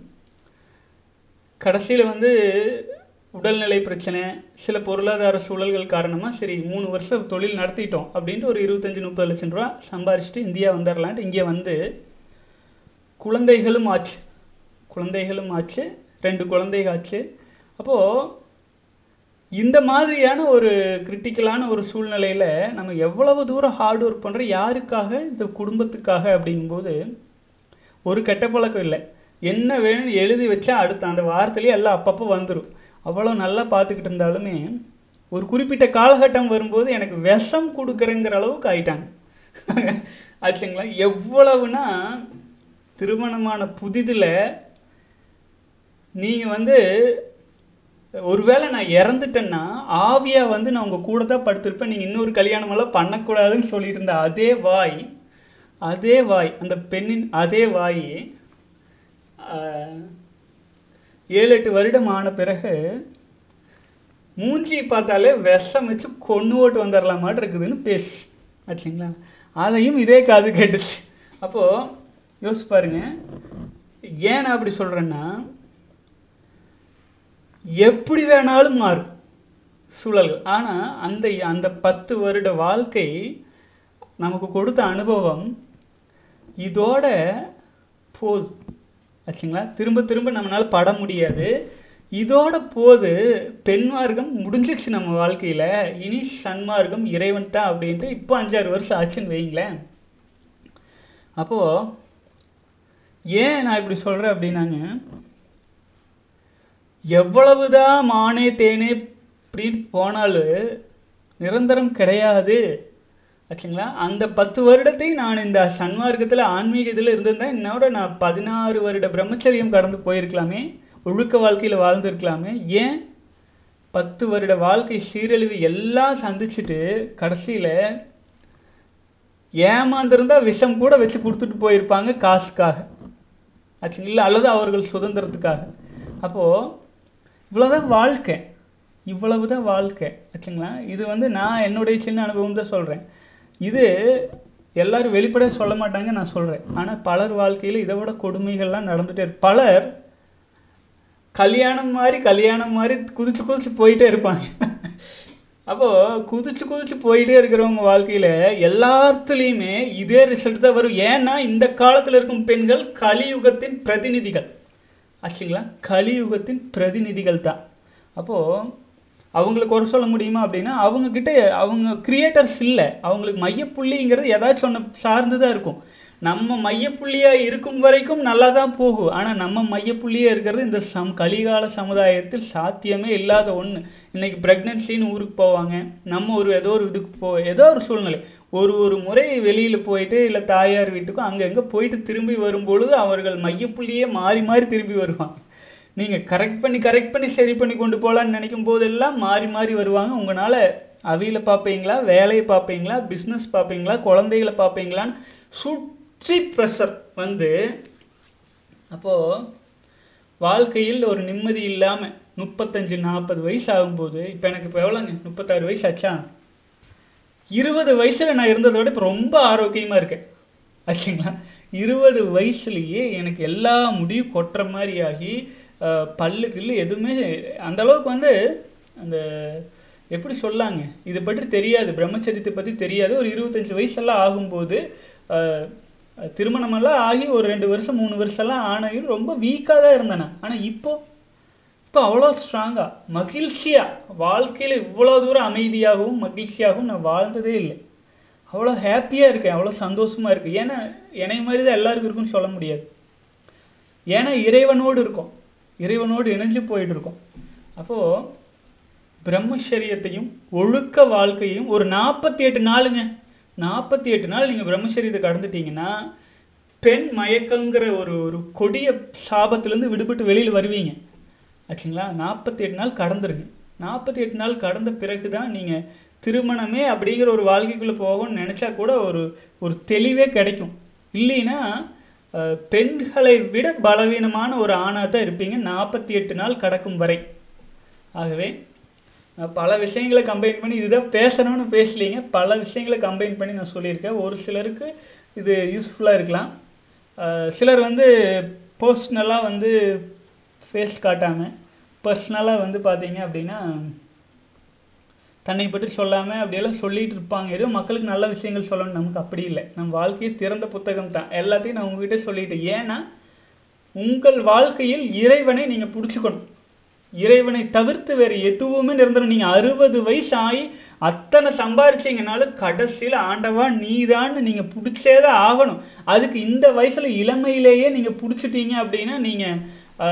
கடைசியில் வந்து உடல்நிலை பிரச்சனை சில பொருளாதார சூழல்கள் காரணமாக சரி மூணு வருஷம் தொழில் நடத்திட்டோம் அப்படின்ட்டு ஒரு இருபத்தஞ்சி முப்பது லட்சம் ரூபா சம்பாரிச்சிட்டு இந்தியா வந்துடலான்ட்டு இங்கே வந்து குழந்தைகளும் ஆச்சு குழந்தைகளும் ஆச்சு ரெண்டு குழந்தைகள் ஆச்சு அப்போது இந்த மாதிரியான ஒரு கிரிட்டிக்கலான ஒரு சூழ்நிலையில் நம்ம எவ்வளவு தூரம் ஹார்ட் ஒர்க் பண்ணுறோம் யாருக்காக இந்த குடும்பத்துக்காக அப்படிங்கும்போது ஒரு கெட்ட பழக்கம் இல்லை என்ன வேணும்னு எழுதி வச்சா அடுத்த அந்த வாரத்திலேயே எல்லாம் அப்பப்போ வந்துடும் அவ்வளோ நல்லா பார்த்துக்கிட்டு இருந்தாலுமே ஒரு குறிப்பிட்ட காலகட்டம் வரும்போது எனக்கு விஷம் கொடுக்குறேங்கிற அளவுக்கு ஆயிட்டாங்க ஆச்சுங்களா எவ்வளவுனா திருமணமான புதிதில் நீங்கள் வந்து ஒருவேளை நான் இறந்துட்டேன்னா ஆவியாக வந்து நான் உங்கள் கூட தான் படுத்திருப்பேன் நீங்கள் இன்னொரு கல்யாணமெல்லாம் பண்ணக்கூடாதுன்னு சொல்லிட்டு இருந்த அதே வாய் அதே வாய் அந்த பெண்ணின் அதே வாய் ஆஹ், ஏழு எட்டு வருடம் ஆன பிறகு மூஞ்சி பார்த்தாலே விஷம் வச்சு கொண்டு ஓட்டு வந்துடலாமாட்டு இருக்குதுன்னு பேசு ஆச்சுங்களா அதையும் இதே காது கேட்டுச்சு அப்போது யோசிச்சு பாருங்க ஏன் நான் அப்படி சொல்கிறேன்னா எப்படி வேணாலும் மாறும் சூழல்கள் ஆனால் அந்த அந்த பத்து வருட வாழ்க்கை நமக்கு கொடுத்த அனுபவம் இதோட போதும் ஆச்சுங்களா திரும்ப திரும்ப நம்மளால் பட முடியாது இதோட போது பெண் மார்க்கம் முடிஞ்சிடுச்சு நம்ம வாழ்க்கையில் இனி சன்மார்க்கம் இறைவன் தான் அப்படின்ட்டு இப்போ அஞ்சாறு வருஷம் ஆச்சுன்னு வைங்களேன் அப்போது ஏன் நான் இப்படி சொல்கிறேன் அப்படின்னாங்க எவ்வளவுதான் மானே தேனே அப்படின்னு போனாலும் நிரந்தரம் கிடையாது ஆச்சுங்களா அந்த பத்து வருடத்தை நான் இந்த சன்மார்க்கத்தில் ஆன்மீக இதில் இருந்திருந்தேன் என்னோட நான் பதினாறு வருட பிரம்மச்சரியம் கடந்து போயிருக்கலாமே ஒழுக்க வாழ்க்கையில் வாழ்ந்துருக்கலாமே ஏன் பத்து வருட வாழ்க்கை சீரழிவு எல்லாம் சந்திச்சுட்டு கடைசியில் ஏமாந்திருந்தா விஷம் கூட வச்சு கொடுத்துட்டு போயிருப்பாங்க காசுக்காக ஆச்சுங்களா அல்லது அவர்கள் சுதந்திரத்துக்காக அப்போது இவ்வளோதான் வாழ்க்கை இவ்வளவு தான் வாழ்க்கை ஆச்சுங்களா இது வந்து நான் என்னுடைய சின்ன அனுபவம் தான் சொல்கிறேன் இது எல்லாரும் வெளிப்படையாக சொல்ல மாட்டாங்க நான் சொல்கிறேன் ஆனால் பலர் வாழ்க்கையில் இதை விட கொடுமைகள்லாம் நடந்துகிட்டே இருக்கு பலர் கல்யாணம் மாதிரி கல்யாணம் மாதிரி குதிச்சு குதிச்சு போயிட்டே இருப்பாங்க அப்போது குதிச்சு குதிச்சு போயிட்டே இருக்கிறவங்க வாழ்க்கையில் எல்லாத்துலேயுமே இதே ரிசல்ட் தான் வரும் ஏன்னா இந்த காலத்தில் இருக்கும் பெண்கள் கலியுகத்தின் பிரதிநிதிகள் ஆச்சுங்களா கலியுகத்தின் பிரதிநிதிகள் தான் அப்போது அவங்களுக்கு ஒரு சொல்ல முடியுமா அப்படின்னா அவங்கக்கிட்ட அவங்க கிரியேட்டர்ஸ் இல்லை அவங்களுக்கு மையப்புள்ளிங்கிறது ஏதாச்சும் ஒன்று சார்ந்து தான் இருக்கும் நம்ம மையப்புள்ளியாக இருக்கும் வரைக்கும் நல்லா தான் போகும் ஆனால் நம்ம மையப்புள்ளியாக இருக்கிறது இந்த சம் கலிகால சமுதாயத்தில் சாத்தியமே இல்லாத ஒன்று இன்றைக்கி ப்ரெக்னென்சின்னு ஊருக்கு போவாங்க நம்ம ஒரு ஏதோ ஒரு இதுக்கு போ ஏதோ ஒரு சூழ்நிலை ஒரு ஒரு முறை வெளியில் போயிட்டு இல்லை தாயார் வீட்டுக்கும் அங்கங்கே போயிட்டு திரும்பி வரும்பொழுது அவர்கள் மையப்புள்ளியே மாறி மாறி திரும்பி வருவாங்க நீங்கள் கரெக்ட் பண்ணி கரெக்ட் பண்ணி சரி பண்ணி கொண்டு போகலான்னு நினைக்கும் போதெல்லாம் மாறி மாறி வருவாங்க உங்களால் அவியில் பார்ப்பீங்களா வேலையை பார்ப்பீங்களா பிஸ்னஸ் பார்ப்பீங்களா குழந்தைகளை பார்ப்பீங்களான்னு சுற்றி ப்ரெஷர் வந்து அப்போது வாழ்க்கையில் ஒரு நிம்மதி இல்லாமல் முப்பத்தஞ்சு நாற்பது வயசு ஆகும்போது இப்போ எனக்கு இப்போ எவ்வளோங்க முப்பத்தாறு வயசு ஆச்சா இருபது வயசில் நான் இருந்ததை விட இப்போ ரொம்ப ஆரோக்கியமாக இருக்கேன் ஆச்சுங்களா இருபது வயசுலேயே எனக்கு எல்லா முடியும் கொட்டுற மாதிரி ஆகி அஹ், பல்லு கில்லு எதுவுமே அந்த அளவுக்கு வந்து அந்த எப்படி சொல்லாங்க இதை பற்றி தெரியாது பிரம்மச்சரியத்தை பற்றி தெரியாது ஒரு இருபத்தஞ்சி வயசெல்லாம் ஆகும்போது அஹ், திருமணமெல்லாம் ஆகி ஒரு ரெண்டு வருஷம் மூணு வருஷம்லாம் ஆனையும் ரொம்ப வீக்காக தான் இருந்தேன் நான். ஆனால் இப்போ இப்போ அவ்வளோ ஸ்ட்ராங்காக மகிழ்ச்சியாக வாழ்க்கையில் இவ்வளோ தூரம் அமைதியாகவும் மகிழ்ச்சியாகவும் நான் வாழ்ந்ததே இல்லை அவ்வளோ ஹாப்பியாக இருக்கேன் அவ்வளோ சந்தோஷமாக இருக்குது ஏன்னா என்னை மாதிரி தான் எல்லாருக்கும் இருக்குன்னு சொல்ல முடியாது ஏன்னா இறைவனோடு இருக்கோம் இறைவனோடு இணைஞ்சு போயிட்டு இருக்கோம் அப்போது பிரம்மச்சரியத்தையும் ஒழுக்க வாழ்க்கையும் ஒரு நாற்பத்தி எட்டு நாளுங்க நாற்பத்தி எட்டு நாள் நீங்கள் பிரம்மச்சரியத்தை கடந்துட்டீங்கன்னா பெண் மயக்கங்கிற ஒரு ஒரு கொடிய சாபத்திலேருந்து விடுபட்டு வெளியில் வருவீங்க ஆச்சுங்களா நாற்பத்தி எட்டு நாள் கடந்துருங்க நாற்பத்தி எட்டு நாள் கடந்த பிறகு தான் நீங்கள் திருமணமே அப்படிங்கிற ஒரு வாழ்க்கைக்குள்ளே போகணும்னு நினச்சா கூட ஒரு ஒரு தெளிவே கிடைக்கும் இல்லைன்னா அஹ், பெண்களை விட பலவீனமான ஒரு ஆணாக தான் இருப்பீங்க நாற்பத்தி எட்டு நாள் கடக்கும் வரை ஆகவே நான் பல விஷயங்களை கம்பைன் பண்ணி இதுதான் பேசணும்னு பேசலீங்க பல விஷயங்களை கம்பைன் பண்ணி நான் சொல்லியிருக்கேன் ஒரு சிலருக்கு இது யூஸ்ஃபுல்லாக இருக்கலாம் அஹ் சிலர் வந்து பர்சனலாக வந்து ஃபேஸ் காட்டாமல் பர்சனலாக வந்து பார்த்தீங்க அப்படின்னா தன்னை பற்றி சொல்லாமல் அப்படியெல்லாம் சொல்லிட்டு இருப்பாங்க ஏதோ மக்களுக்கு நல்ல விஷயங்கள் சொல்லணும் நமக்கு அப்படி இல்லை நம்ம வாழ்க்கையே திறந்த புத்தகம் தான் எல்லாத்தையும் நான் உங்ககிட்ட சொல்லிட்டேன் ஏன்னா உங்கள் வாழ்க்கையில் இறைவனை நீங்கள் பிடிச்சிக்கணும் இறைவனை தவிர்த்து வேறு எதுவுமே நிரந்தரம் நீங்கள் அறுபது வயசு ஆகி அத்தனை சம்பாரிச்சீங்கனாலும் கடைசியில் ஆண்டவா நீதான்னு நீங்கள் பிடிச்சே தான் ஆகணும் அதுக்கு இந்த வயசில் இளமையிலேயே நீங்கள் பிடிச்சிட்டீங்க அப்படின்னா நீங்கள்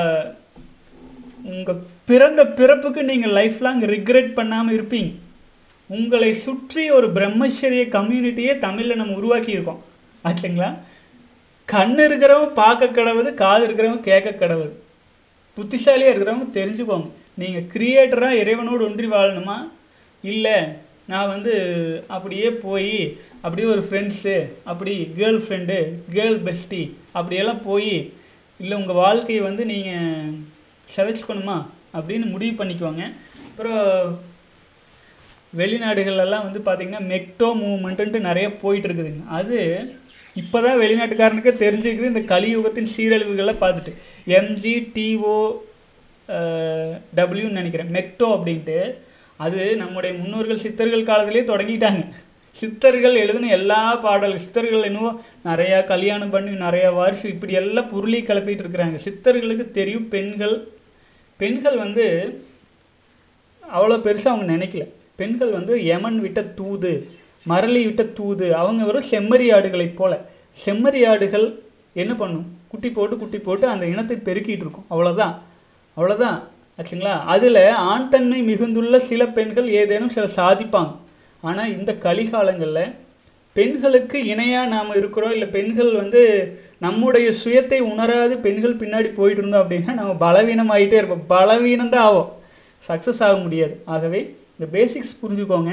உங்கள் பிறந்த பிறப்புக்கு நீங்கள் லைஃப் லாங் ரிக்ரெட் பண்ணாமல் இருப்பீங்க உங்களை சுற்றி ஒரு பிரம்மச்சரிய கம்யூனிட்டியே தமிழில் நம்ம உருவாக்கியிருக்கோம் ஆச்சுங்களா கண் இருக்கிறவங்க பார்க்க கடவுது காது இருக்கிறவங்க கேட்க கடவுது புத்திசாலியாக இருக்கிறவங்க தெரிஞ்சுக்கோங்க நீங்கள் கிரியேட்டராக இறைவனோடு ஒன்றி வாழணுமா இல்லை நான் வந்து அப்படியே போய் அப்படியே ஒரு ஃப்ரெண்ட்ஸு அப்படி கேர்ள் ஃப்ரெண்டு கேர்ள் பெஸ்டி அப்படியெல்லாம் போய் இல்லை உங்கள் வாழ்க்கையை வந்து நீங்கள் செதைச்சுக்கணுமா அப்படின்னு முடிவு பண்ணிக்குவாங்க அப்புறம் வெளிநாடுகள்லாம் வந்து பார்த்திங்கன்னா மெக்டோ மூவ்மெண்ட்டுன்ட்டு நிறைய போயிட்டு இருக்குதுங்க அது இப்போ தான் வெளிநாட்டுக்காரனுக்கே தெரிஞ்சுக்குது இந்த கலியுகத்தின் சீரழிவுகளை பார்த்துட்டு எம்ஜி டிஓ டபிள்யூன்னு நினைக்கிறேன் மெக்டோ அப்படின்ட்டு அது நம்முடைய முன்னோர்கள் சித்தர்கள் காலத்திலே தொடங்கிட்டாங்க சித்தர்கள் எழுதின எல்லா பாடல் சித்தர்கள் என்னவோ நிறையா கல்யாணம் பண்ணி நிறையா வாரிசு இப்படி எல்லாம் பொருளை கிளப்பிட்டு இருக்கிறாங்க சித்தர்களுக்கு தெரியும் பெண்கள் பெண்கள் வந்து அவ்வளோ பெருசாக அவங்க நினைக்கல பெண்கள் வந்து யமன் விட்ட தூது மரளி விட்ட தூது அவங்க வெறும் செம்மறி ஆடுகளைப் போல செம்மறி ஆடுகள் என்ன பண்ணும் குட்டி போட்டு குட்டி போட்டு அந்த இனத்தை பெருக்கிட்டு இருக்கும் அவ்வளோதான் அவ்வளோதான் ஆச்சுங்களா அதில் ஆண் தன்மை மிகுந்துள்ள சில பெண்கள் ஏதேனும் சில சாதிப்பாங்க ஆனால் இந்த கலிகாலங்களில் பெண்களுக்கு இணையாக நாம் இருக்கிறோம் இல்லை பெண்கள் வந்து நம்முடைய சுயத்தை உணராது பெண்கள் பின்னாடி போயிட்டு இருந்தோம் அப்படின்னா நம்ம பலவீனமாயிட்டே இருப்போம் பலவீனம் தான் ஆகும் சக்ஸஸ் ஆக முடியாது ஆகவே இந்த பேசிக்ஸ் புரிஞ்சுக்கோங்க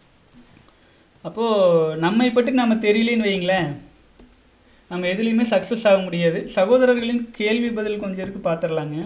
அப்போது நம்மை பற்றி நம்ம தெரியலேன்னு வைங்களேன் நம்ம எதுலேயுமே சக்ஸஸ் ஆக முடியாது சகோதரர்களின் கேள்வி பதில் கொஞ்சம் இருக்குது பார்த்துடலாங்க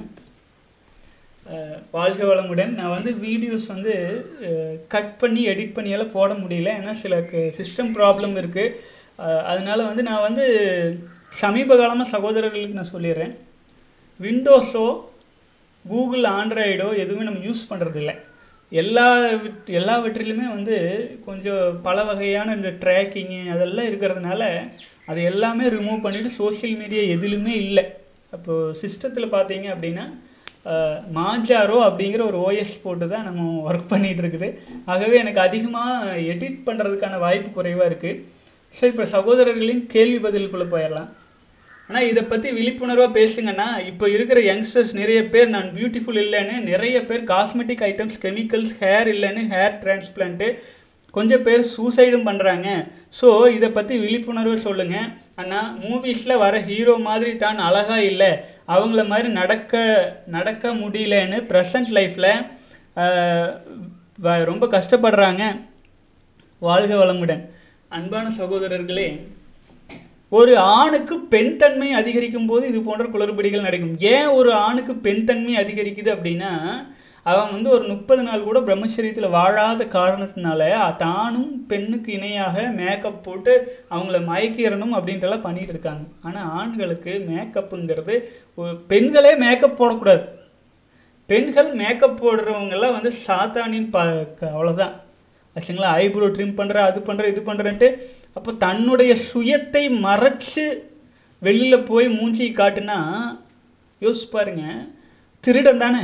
அஹ், வாழ்க வளமுடன் நான் வந்து வீடியோஸ் வந்து கட் பண்ணி எடிட் பண்ணியெல்லாம் போட முடியல ஏன்னா சில சிஸ்டம் ப்ராப்ளம் இருக்குது அதனால வந்து நான் வந்து சமீப காலமாக சகோதரர்களுக்கு நான் சொல்லிடுறேன் விண்டோஸோ கூகுள் ஆண்ட்ராய்டோ எதுவுமே நம்ம யூஸ் பண்ணுறது இல்லை எல்லா விட்- எல்லாவற்றிலுமே வந்து கொஞ்சம் பல வகையான இந்த ட்ராக்கிங்கு அதெல்லாம் இருக்கிறதுனால அது எல்லாமே ரிமூவ் பண்ணிவிட்டு சோஷியல் மீடியா எதுலையுமே இல்லை அப்போது சிஸ்டத்தில் பார்த்தீங்க அப்படின்னா அஹ், மாஜாரோ அப்படிங்கிற ஒரு ஓஎஸ் போட்டு தான் நம்ம ஒர்க் பண்ணிகிட்டு இருக்குது ஆகவே எனக்கு அதிகமாக எடிட் பண்ணுறதுக்கான வாய்ப்பு குறைவாக இருக்குது ஸோ இப்போ சகோதரர்களின் கேள்வி பதிலுக்குள்ளே போயிடலாம் ஆனால் இதை பற்றி விழிப்புணர்வாக பேசுங்கன்னா இப்போ இருக்கிற யங்ஸ்டர்ஸ் நிறைய பேர் நான் பியூட்டிஃபுல் இல்லைன்னு நிறைய பேர் காஸ்மெட்டிக் ஐட்டம்ஸ் கெமிக்கல்ஸ் ஹேர் இல்லைன்னு ஹேர் டிரான்ஸ்பிளான்ட்டு கொஞ்சம் பேர் சூசைடும் பண்ணுறாங்க ஸோ இதை பற்றி விழிப்புணர்வு சொல்லுங்கள் அண்ணா மூவிஸில் வர ஹீரோ மாதிரி தான் அழகாக இல்லை அவங்கள மாதிரி நடக்க நடக்க முடியலன்னு ப்ரெசன்ட் லைஃப்பில் ரொம்ப கஷ்டப்படுறாங்க வாழ்க வளமுடன் அன்பான சகோதரர்களே ஒரு ஆணுக்கு பெண் தன்மை அதிகரிக்கும் போது இது போன்ற குளறுபடிகள் நடக்கும் ஏன் ஒரு ஆணுக்கு பெண் தன்மை அதிகரிக்குது அப்படின்னா அவன் வந்து ஒரு முப்பது நாள் கூட பிரம்மச்சரியத்தில் வாழாத காரணத்தினால தானும் பெண்ணுக்கு இணையாக மேக்கப் போட்டு அவங்கள மயக்கிடணும் அப்படின்ட்டுலாம் பண்ணிட்டு இருக்காங்க ஆனால் ஆண்களுக்கு மேக்கப்புங்கிறது ஒரு- பெண்களே மேக்கப் போடக்கூடாது பெண்கள் மேக்கப் போடுறவங்கெல்லாம் வந்து சாத்தானின் ப க- அவ்வளோதான் ஆச்சுங்களா ஐப்ரோ ட்ரிம் பண்ணுற அது பண்ணுற இது பண்ணுறேன்ட்டு அப்போ தன்னுடைய சுயத்தை மறைச்சு வெளியில் போய் மூஞ்சி காட்டுனா யோசிச்சு பாருங்க திருடன் தானே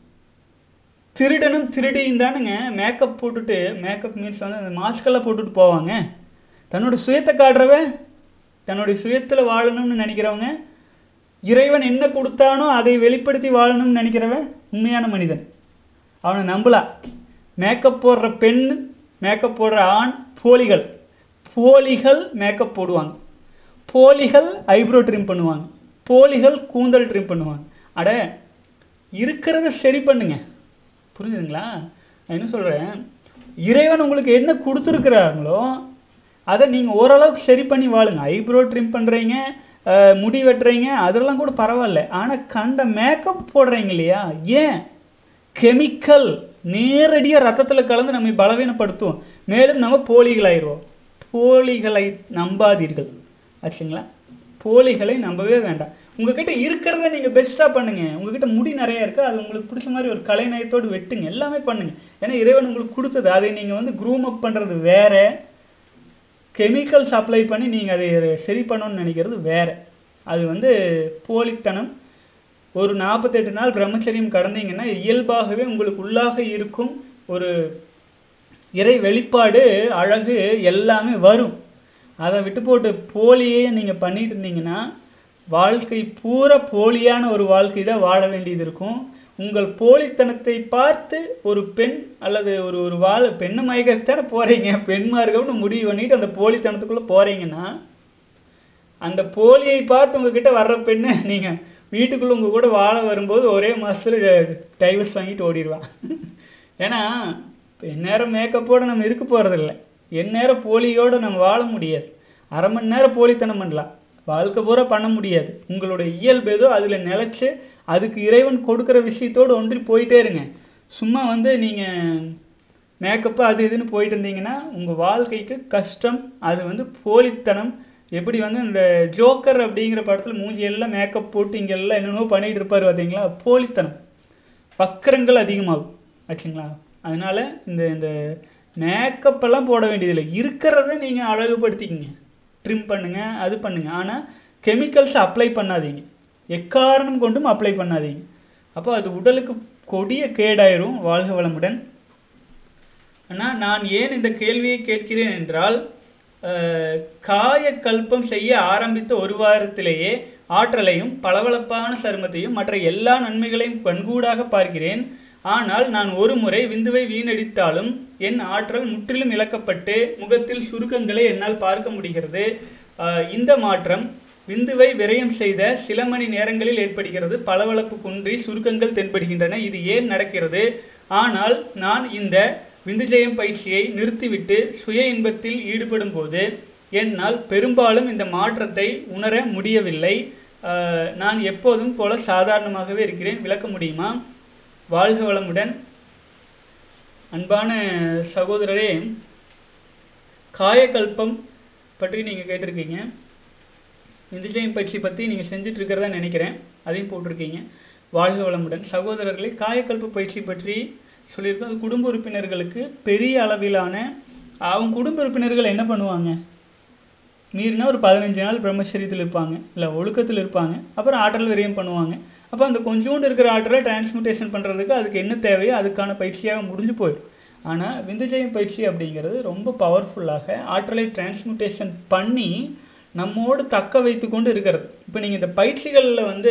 திருடனும் திருடியும் தானுங்க மேக்கப் போட்டுட்டு மேக்கப் மீன்ஸ் வந்து அந்த மாஸ்கெல்லாம் போட்டுட்டு போவாங்க தன்னோட சுயத்தை காட்டுறவன் தன்னுடைய சுயத்தில் வாழணும்னு நினைக்கிறவங்க இறைவன் என்ன கொடுத்தானோ அதை வெளிப்படுத்தி வாழணும்னு நினைக்கிறவன் உண்மையான மனிதன் அவனை நம்பலாம் மேக்கப் போடுற பெண் மேக்கப் போடுற ஆண் போலிகள் போலிகள் மேக்கப் போடுவாங்க போலிகள் ஐப்ரோ ட்ரிம் பண்ணுவாங்க போலிகள் கூந்தல் ட்ரிம் பண்ணுவாங்க அட இருக்கிறத சரி பண்ணுங்க புரிஞ்சுதுங்களா நான் என்ன சொல்கிறேன் இறைவன் உங்களுக்கு என்ன கொடுத்துருக்குறாங்களோ அதை நீங்கள் ஓரளவுக்கு சரி பண்ணி வாழுங்க ஐப்ரோ ட்ரிம் பண்ணுறீங்க முடி வெட்டுறீங்க அதெல்லாம் கூட பரவாயில்ல ஆனால் கண்ட மேக்கப் போடுறீங்க இல்லையா ஏன் கெமிக்கல் நேரடியாக ரத்தத்தில் கலந்து நம்மை பலவீனப்படுத்தும் மேலும் நம்ம போலிகளாயிடுவோம் போலிகளை நம்பாதீர்கள் ஆச்சுங்களா போலிகளை நம்பவே வேண்டாம் உங்ககிட்ட இருக்கிறத நீங்கள் பெஸ்ட்டாக பண்ணுங்கள் உங்ககிட்ட முடி நிறையா இருக்குது அது உங்களுக்கு பிடிச்ச மாதிரி ஒரு கலைநயத்தோடு வெட்டுங்க எல்லாமே பண்ணுங்க ஏன்னா இறைவன் உங்களுக்கு கொடுத்தது அதை நீங்கள் வந்து க்ரூம் அப் பண்ணுறது வேற கெமிக்கல்ஸ் அப்ளை பண்ணி நீங்கள் அதை சரி பண்ணணும்னு நினைக்கிறது வேற அது வந்து போலித்தனம் ஒரு நாற்பத்தெட்டு நாள் பிரம்மச்சரியம் கடந்தீங்கன்னா இயல்பாகவே உங்களுக்கு உள்ளாக இருக்கும் ஒரு இறை வெளிப்பாடு அழகு எல்லாமே வரும் அதை விட்டு போட்டு போலியே நீங்கள் பண்ணிட்டு இருந்தீங்கன்னா வாழ்க்கை பூரா போலியான ஒரு வாழ்க்கை தான் வாழ வேண்டியது இருக்கும் உங்கள் போலித்தனத்தை பார்த்து ஒரு பெண் அல்லது ஒரு ஒரு வாழ பெண்ணை மயக்கிறதுக்கு தானே போகிறீங்க பெண்மார்க்கம்னு முடிவு பண்ணிட்டு அந்த போலித்தனத்துக்குள்ளே போகிறீங்கன்னா அந்த போலியை பார்த்து உங்ககிட்ட வர்ற பெண்ணை நீங்கள் வீட்டுக்குள்ளே உங்கள் கூட வாழ வரும்போது ஒரே மாதத்தில் டைவர்ஸ் வாங்கிட்டு ஓடிடுவான் ஏன்னா எந்நேரம் மேக்கப்போடு நம்ம இருக்க போகிறதில்ல எந்நேரம் போலியோடு நம்ம வாழ முடியாது அரை மணி நேரம் போலித்தனம் பண்ணலாம் வாழ்க்கை பூரா பண்ண முடியாது உங்களுடைய இயல்பு ஏதோ அதில் நிலச்சி அதுக்கு இறைவன் கொடுக்குற விஷயத்தோடு ஒன்றி போயிட்டே இருங்க சும்மா வந்து நீங்கள் மேக்கப்பு அது இதுன்னு போயிட்டு இருந்தீங்கன்னா உங்கள் வாழ்க்கைக்கு கஷ்டம் அது வந்து போலித்தனம் எப்படி வந்து இந்த ஜோக்கர் அப்படிங்கிற படத்தில் மூஞ்சி எல்லாம் மேக்கப் போட்டு இங்கே எல்லாம் என்னென்னோ பண்ணிகிட்டு இருப்பார் பார்த்தீங்களா போலித்தனம் வக்கரங்கள் அதிகமாகும் ஆச்சுங்களா அதனால் இந்த இந்த மேக்கப் எல்லாம் போட வேண்டியதில்லை இருக்கிறத நீங்கள் அழகுபடுத்திக்கிங்க ட்ரிம் பண்ணுங்கள் அது பண்ணுங்கள் ஆனால் கெமிக்கல்ஸ் அப்ளை பண்ணாதீங்க எக்காரணம் கொண்டும் அப்ளை பண்ணாதீங்க அப்போ அது உடலுக்கு கொடிய கேடாயிரும் வாழ்க வளமுடன் ஆனால் நான் ஏன் இந்த கேள்வியை கேட்கிறேன் என்றால் அஹ், காயக்கல்பம் செய்ய ஆரம்பித்த ஒரு வாரத்திலேயே ஆற்றலையும் பளபளப்பான சருமத்தையும் மற்ற எல்லா நன்மைகளையும் கண்கூடாக பார்க்கிறேன் ஆனால் நான் ஒரு முறை விந்துவை வீணடித்தாலும் என் ஆற்றல் முற்றிலும் இழக்கப்பட்டு முகத்தில் சுருக்கங்களை என்னால் பார்க்க முடிகிறது அஹ், இந்த மாற்றம் விந்துவை விரயம் செய்த சில மணி நேரங்களில் ஏற்படுகிறது பளபளப்பு குன்றி சுருக்கங்கள் தென்படுகின்றன இது ஏன் நடக்கிறது ஆனால் நான் இந்த விந்துஜெயம் பயிற்சியை நிறுத்திவிட்டு சுய இன்பத்தில் ஈடுபடும் போது என்னால் பெரும்பாலும் இந்த மாற்றத்தை உணர முடியவில்லை அஹ், நான் எப்போதும் போல சாதாரணமாகவே இருக்கிறேன் விளக்க முடியுமா வாழ்க வளமுடன் அன்பான சகோதரரே காயக்கல்பம் பற்றி நீங்கள் கேட்டிருக்கீங்க விந்துஜெயம் பயிற்சி பற்றி நீங்கள் செஞ்சுட்டு இருக்கிறதா நினைக்கிறேன் அதையும் போட்டிருக்கீங்க வாழ்க வளமுடன் சகோதரர்களே காயக்கல்ப பயிற்சி பற்றி சொல்லியிருக்கோம் அது குடும்ப உறுப்பினர்களுக்கு பெரிய அளவிலான அவங்க குடும்ப உறுப்பினர்கள் என்ன பண்ணுவாங்க மீறினா ஒரு பதினஞ்சு நாள் பிரம்மச்சரியத்தில் இருப்பாங்க இல்லை ஒழுக்கத்தில் இருப்பாங்க அப்புறம் ஆற்றல் விரயம் பண்ணுவாங்க அப்போ அந்த கொஞ்சோண்டு இருக்கிற ஆற்றலை டிரான்ஸ்மிட்டேஷன் பண்ணுறதுக்கு அதுக்கு என்ன தேவையோ அதுக்கான பயிற்சியாக முடிஞ்சு போயிடும் ஆனால் விந்துஜெயம் பயிற்சி அப்படிங்கிறது ரொம்ப பவர்ஃபுல்லாக ஆற்றலை டிரான்ஸ்மிட்டேஷன் பண்ணி நம்மோடு தக்க வைத்து கொண்டு இருக்கிறது இப்போ நீங்கள் இந்த பயிற்சிகளில் வந்து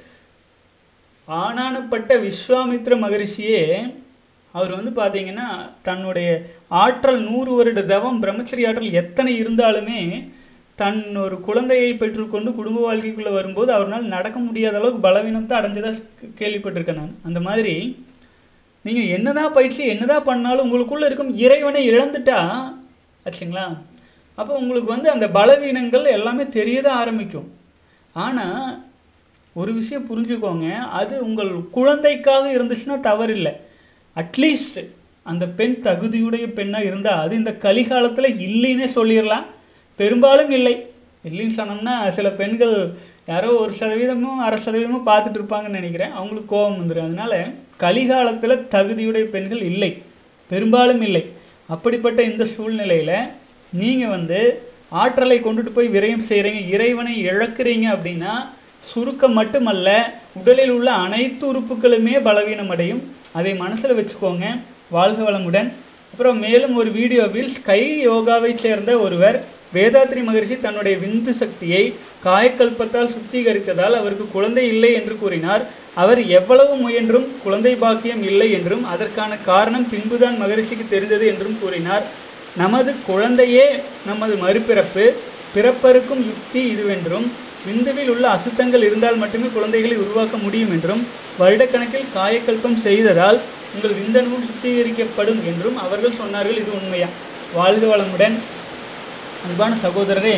ஆனானப்பட்ட விஸ்வாமித்ர மகரிஷியே அவர் வந்து பார்த்தீங்கன்னா தன்னுடைய ஆற்றல் நூறு வருட தவம் பிரம்மச்சரி ஆற்றல் எத்தனை இருந்தாலுமே தன் ஒரு குழந்தையை பெற்றுக்கொண்டு குடும்ப வாழ்க்கைக்குள்ளே வரும்போது அவரால் நடக்க முடியாத அளவுக்கு பலவீனத்தை அடைஞ்சதாக கேள்விப்பட்டிருக்கேன் நான் அந்த மாதிரி நீங்கள் என்னதான் பயிற்சி என்னதான் பண்ணாலும் உங்களுக்குள்ளே இருக்கும் இறைவனை இழந்துட்டா ஆச்சுங்களா அப்போ உங்களுக்கு வந்து அந்த பலவீனங்கள் எல்லாமே தெரியதான் ஆரம்பிக்கும் ஆனால் ஒரு விஷயம் புரிஞ்சுக்கோங்க அது உங்கள் குழந்தைக்காக இருந்துச்சுன்னா தவறில்லை அட்லீஸ்ட் அந்த பெண் தகுதியுடைய பெண்ணாக இருந்தால் அது இந்த கலிகாலத்தில் இல்லைன்னே சொல்லிடலாம் பெரும்பாலும் இல்லை இல்லைன்னு சொன்னோம்னா சில பெண்கள் யாரோ ஒரு சதவீதமும் அரை சதவீதமும் பார்த்துட்டு இருப்பாங்கன்னு நினைக்கிறேன் அவங்களுக்கு கோபம் வந்துடும் அதனால கலிகாலத்தில் தகுதியுடைய பெண்கள் இல்லை பெரும்பாலும் இல்லை அப்படிப்பட்ட இந்த சூழ்நிலையில் நீங்கள் வந்து ஆற்றலை கொண்டுட்டு போய் விரயம் செய்கிறீங்க இறைவனை இழக்கிறீங்க அப்படின்னா சுருக்கம் மட்டுமல்ல உடலில் உள்ள அனைத்து உறுப்புகளுமே பலவீனம் அடையும் அதை மனசில் வச்சுக்கோங்க வாழ்க வளமுடன் அப்புறம் மேலும் ஒரு வீடியோவில் ஸ்கை யோகாவை சேர்ந்த ஒருவர் வேதாத்ரி மகரிஷி தன்னுடைய விந்து சக்தியை காயக்கல்பத்தால் சுத்திகரித்ததால் அவருக்கு குழந்தை இல்லை என்று கூறினார் அவர் எவ்வளவு முயன்றும் குழந்தை பாக்கியம் இல்லை என்றும் அதற்கான காரணம் பின்புதான் மகரிஷிக்கு தெரிந்தது என்றும் கூறினார் நமது குழந்தையே நமது மறுபிறப்பு பிறப்பருக்கும் யுக்தி இதுவென்றும் விந்துவில் உள்ள அசுத்தங்கள் இருந்தால் மட்டுமே குழந்தைகளை உருவாக்க முடியும் என்றும் வருடக்கணக்கில் காயக்கல்பம் செய்ததால் உங்கள் விந்தணுவும் சுத்திகரிக்கப்படும் என்றும் அவர்கள் சொன்னார்கள் இது உண்மையா வாழ்க வளமுடன் அன்பான சகோதரரே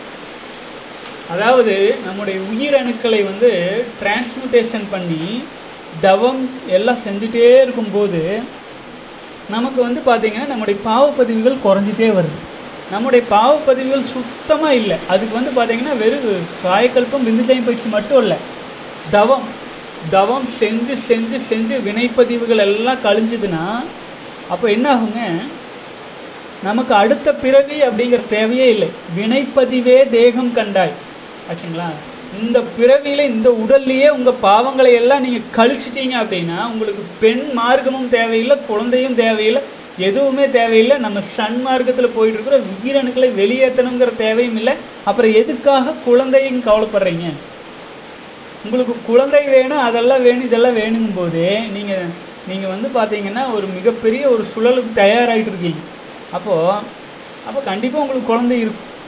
அதாவது நம்முடைய உயிரணுக்களை வந்து டிரான்ஸ்மியூட்டேஷன் பண்ணி தவம் எல்லாம் செஞ்சுட்டே இருக்கும்போது நமக்கு வந்து பார்த்திங்கன்னா நம்முடைய பாவப்பதிவுகள் குறைஞ்சிட்டே வருது நம்முடைய பாவப்பதிவுகள் சுத்தமாக இல்லை அதுக்கு வந்து பார்த்திங்கன்னா வெறும் காயக்கல்பம் விந்துஜயம் பயிற்சி மட்டும் இல்லை தவம் தவம் செஞ்சு செஞ்சு செஞ்சு வினைப்பதிவுகள் எல்லாம் கழிஞ்சுதுன்னா அப்போ என்ன ஆகுங்க நமக்கு அடுத்த பிறவி அப்படிங்கிற தேவையே இல்லை வினைப்பதிவே தேகம் கண்டாய் ஆச்சுங்களா இந்த பிறவியில் இந்த உடல்லையே உங்கள் பாவங்களை எல்லாம் நீங்கள் கழிச்சிட்டீங்க அப்படின்னா உங்களுக்கு பெண் மார்க்கமும் தேவையில்லை குழந்தையும் தேவையில்லை எதுவுமே தேவையில்லை நம்ம சன் மார்க்கத்தில் போயிட்டு இருக்கிற உயிரணுக்களை வெளியேற்றணுங்கிற தேவையும் இல்லை அப்புறம் எதுக்காக குழந்தையும் கவலைப்படுறீங்க உங்களுக்கு குழந்தை வேணும் அதெல்லாம் வேணும் இதெல்லாம் வேணுங்கும் போதே நீங்கள் நீங்கள் வந்து பார்த்தீங்கன்னா ஒரு மிகப்பெரிய ஒரு சுழலுக்கு தயாராகிட்டு இருக்கீங்க அப்போது அப்போ கண்டிப்பாக உங்களுக்கு குழந்தை இருக்கும்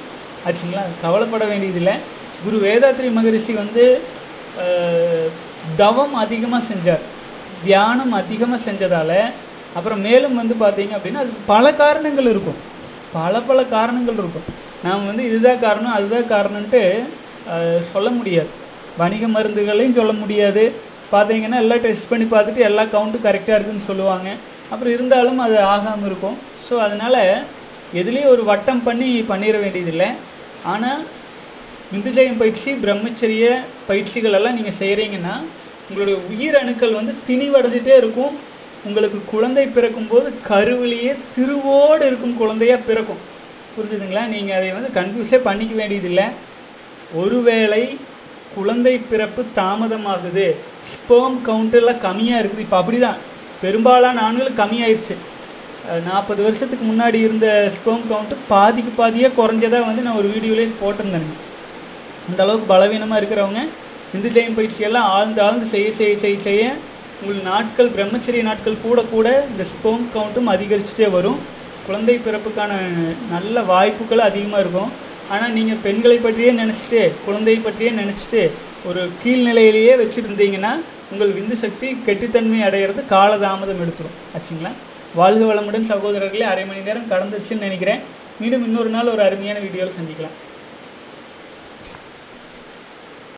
ஆச்சுங்களா கவலைப்பட வேண்டியதில்லை குரு வேதாத்ரி மகரிஷி வந்து அஹ், தவம் அதிகமாக செஞ்சார் தியானம் அதிகமாக செஞ்சதால் அப்புறம் மேலும் வந்து பார்த்தீங்க அப்படின்னா அது பல காரணங்கள் இருக்கும் பல பல காரணங்கள் இருக்கும் நாம் வந்து இதுதான் காரணம் அதுதான் காரணம்ன்ட்டு அஹ், சொல்ல முடியாது வணிக மருந்துகளையும் சொல்ல முடியாது பார்த்தீங்கன்னா எல்லாம் டெஸ்ட் பண்ணி பார்த்துட்டு எல்லா கவுண்ட்டும் கரெக்டாக இருக்குன்னு சொல்லுவாங்க அப்புறம் இருந்தாலும் அது ஆகாமல் இருக்கும் ஸோ அதனால் எதுலேயும் ஒரு வட்டம் பண்ணி பண்ணிட வேண்டியதில்லை ஆனால் விந்துஜயம் பயிற்சி பிரம்மச்சரிய பயிற்சிகள் எல்லாம் நீங்கள் செய்கிறீங்கன்னா உங்களுடைய உயிர் அணுக்கள் வந்து திணிவடைஞ்சிட்டே இருக்கும் உங்களுக்கு குழந்தை பிறக்கும்போது கருவிலேயே திருவோடு இருக்கும் குழந்தையா பிறக்கும் புரிஞ்சுதுங்களா நீங்கள் அதை வந்து கன்ஃபியூஸே பண்ணிக்க வேண்டியதில்லை ஒருவேளை குழந்தை பிறப்பு தாமதமாகுது ஸ்பேம் கவுண்டெல்லாம் கம்மியாக இருக்குது இப்போ அப்படி தான் பெரும்பாலான ஆண்கள் கம்மியாயிருச்சு நாற்பது வருஷத்துக்கு முன்னாடி இருந்த ஸ்பேம் கவுண்ட்டு பாதிக்கு பாதியாக குறைஞ்சதாக வந்து நான் ஒரு வீடியோலேயே போட்டிருந்தேனுங்க அந்த அளவுக்கு பலவீனமாக இருக்கிறவங்க இந்து ஜெயம் பயிற்சியெல்லாம் ஆழ்ந்து ஆழ்ந்து செய்ய செய்ய செய்ய செய்ய உங்கள் நாட்கள் பிரம்மச்சரிய நாட்கள் கூட கூட இந்த ஸ்போம் கவுண்ட்டும் அதிகரிச்சுட்டே வரும் குழந்தை பிறப்புக்கான நல்ல வாய்ப்புகள் அதிகமாக இருக்கும் ஆனால் நீங்கள் பெண்களை பற்றியே நினச்சிட்டு குழந்தை பற்றியே நினச்சிட்டு ஒரு கீழ்நிலையிலேயே வச்சுருந்தீங்கன்னா உங்கள் விந்து சக்தி கெட்டித்தன்மை அடையிறது காலதாமதம் எடுத்துரும் ஆச்சுங்களா வாழ்க வளமுடன் சகோதரர்களே அரை மணி நேரம் கடந்துருச்சுன்னு நினைக்கிறேன் மீண்டும் இன்னொரு நாள் ஒரு அருமையான வீடியோவில் சந்திக்கலாம்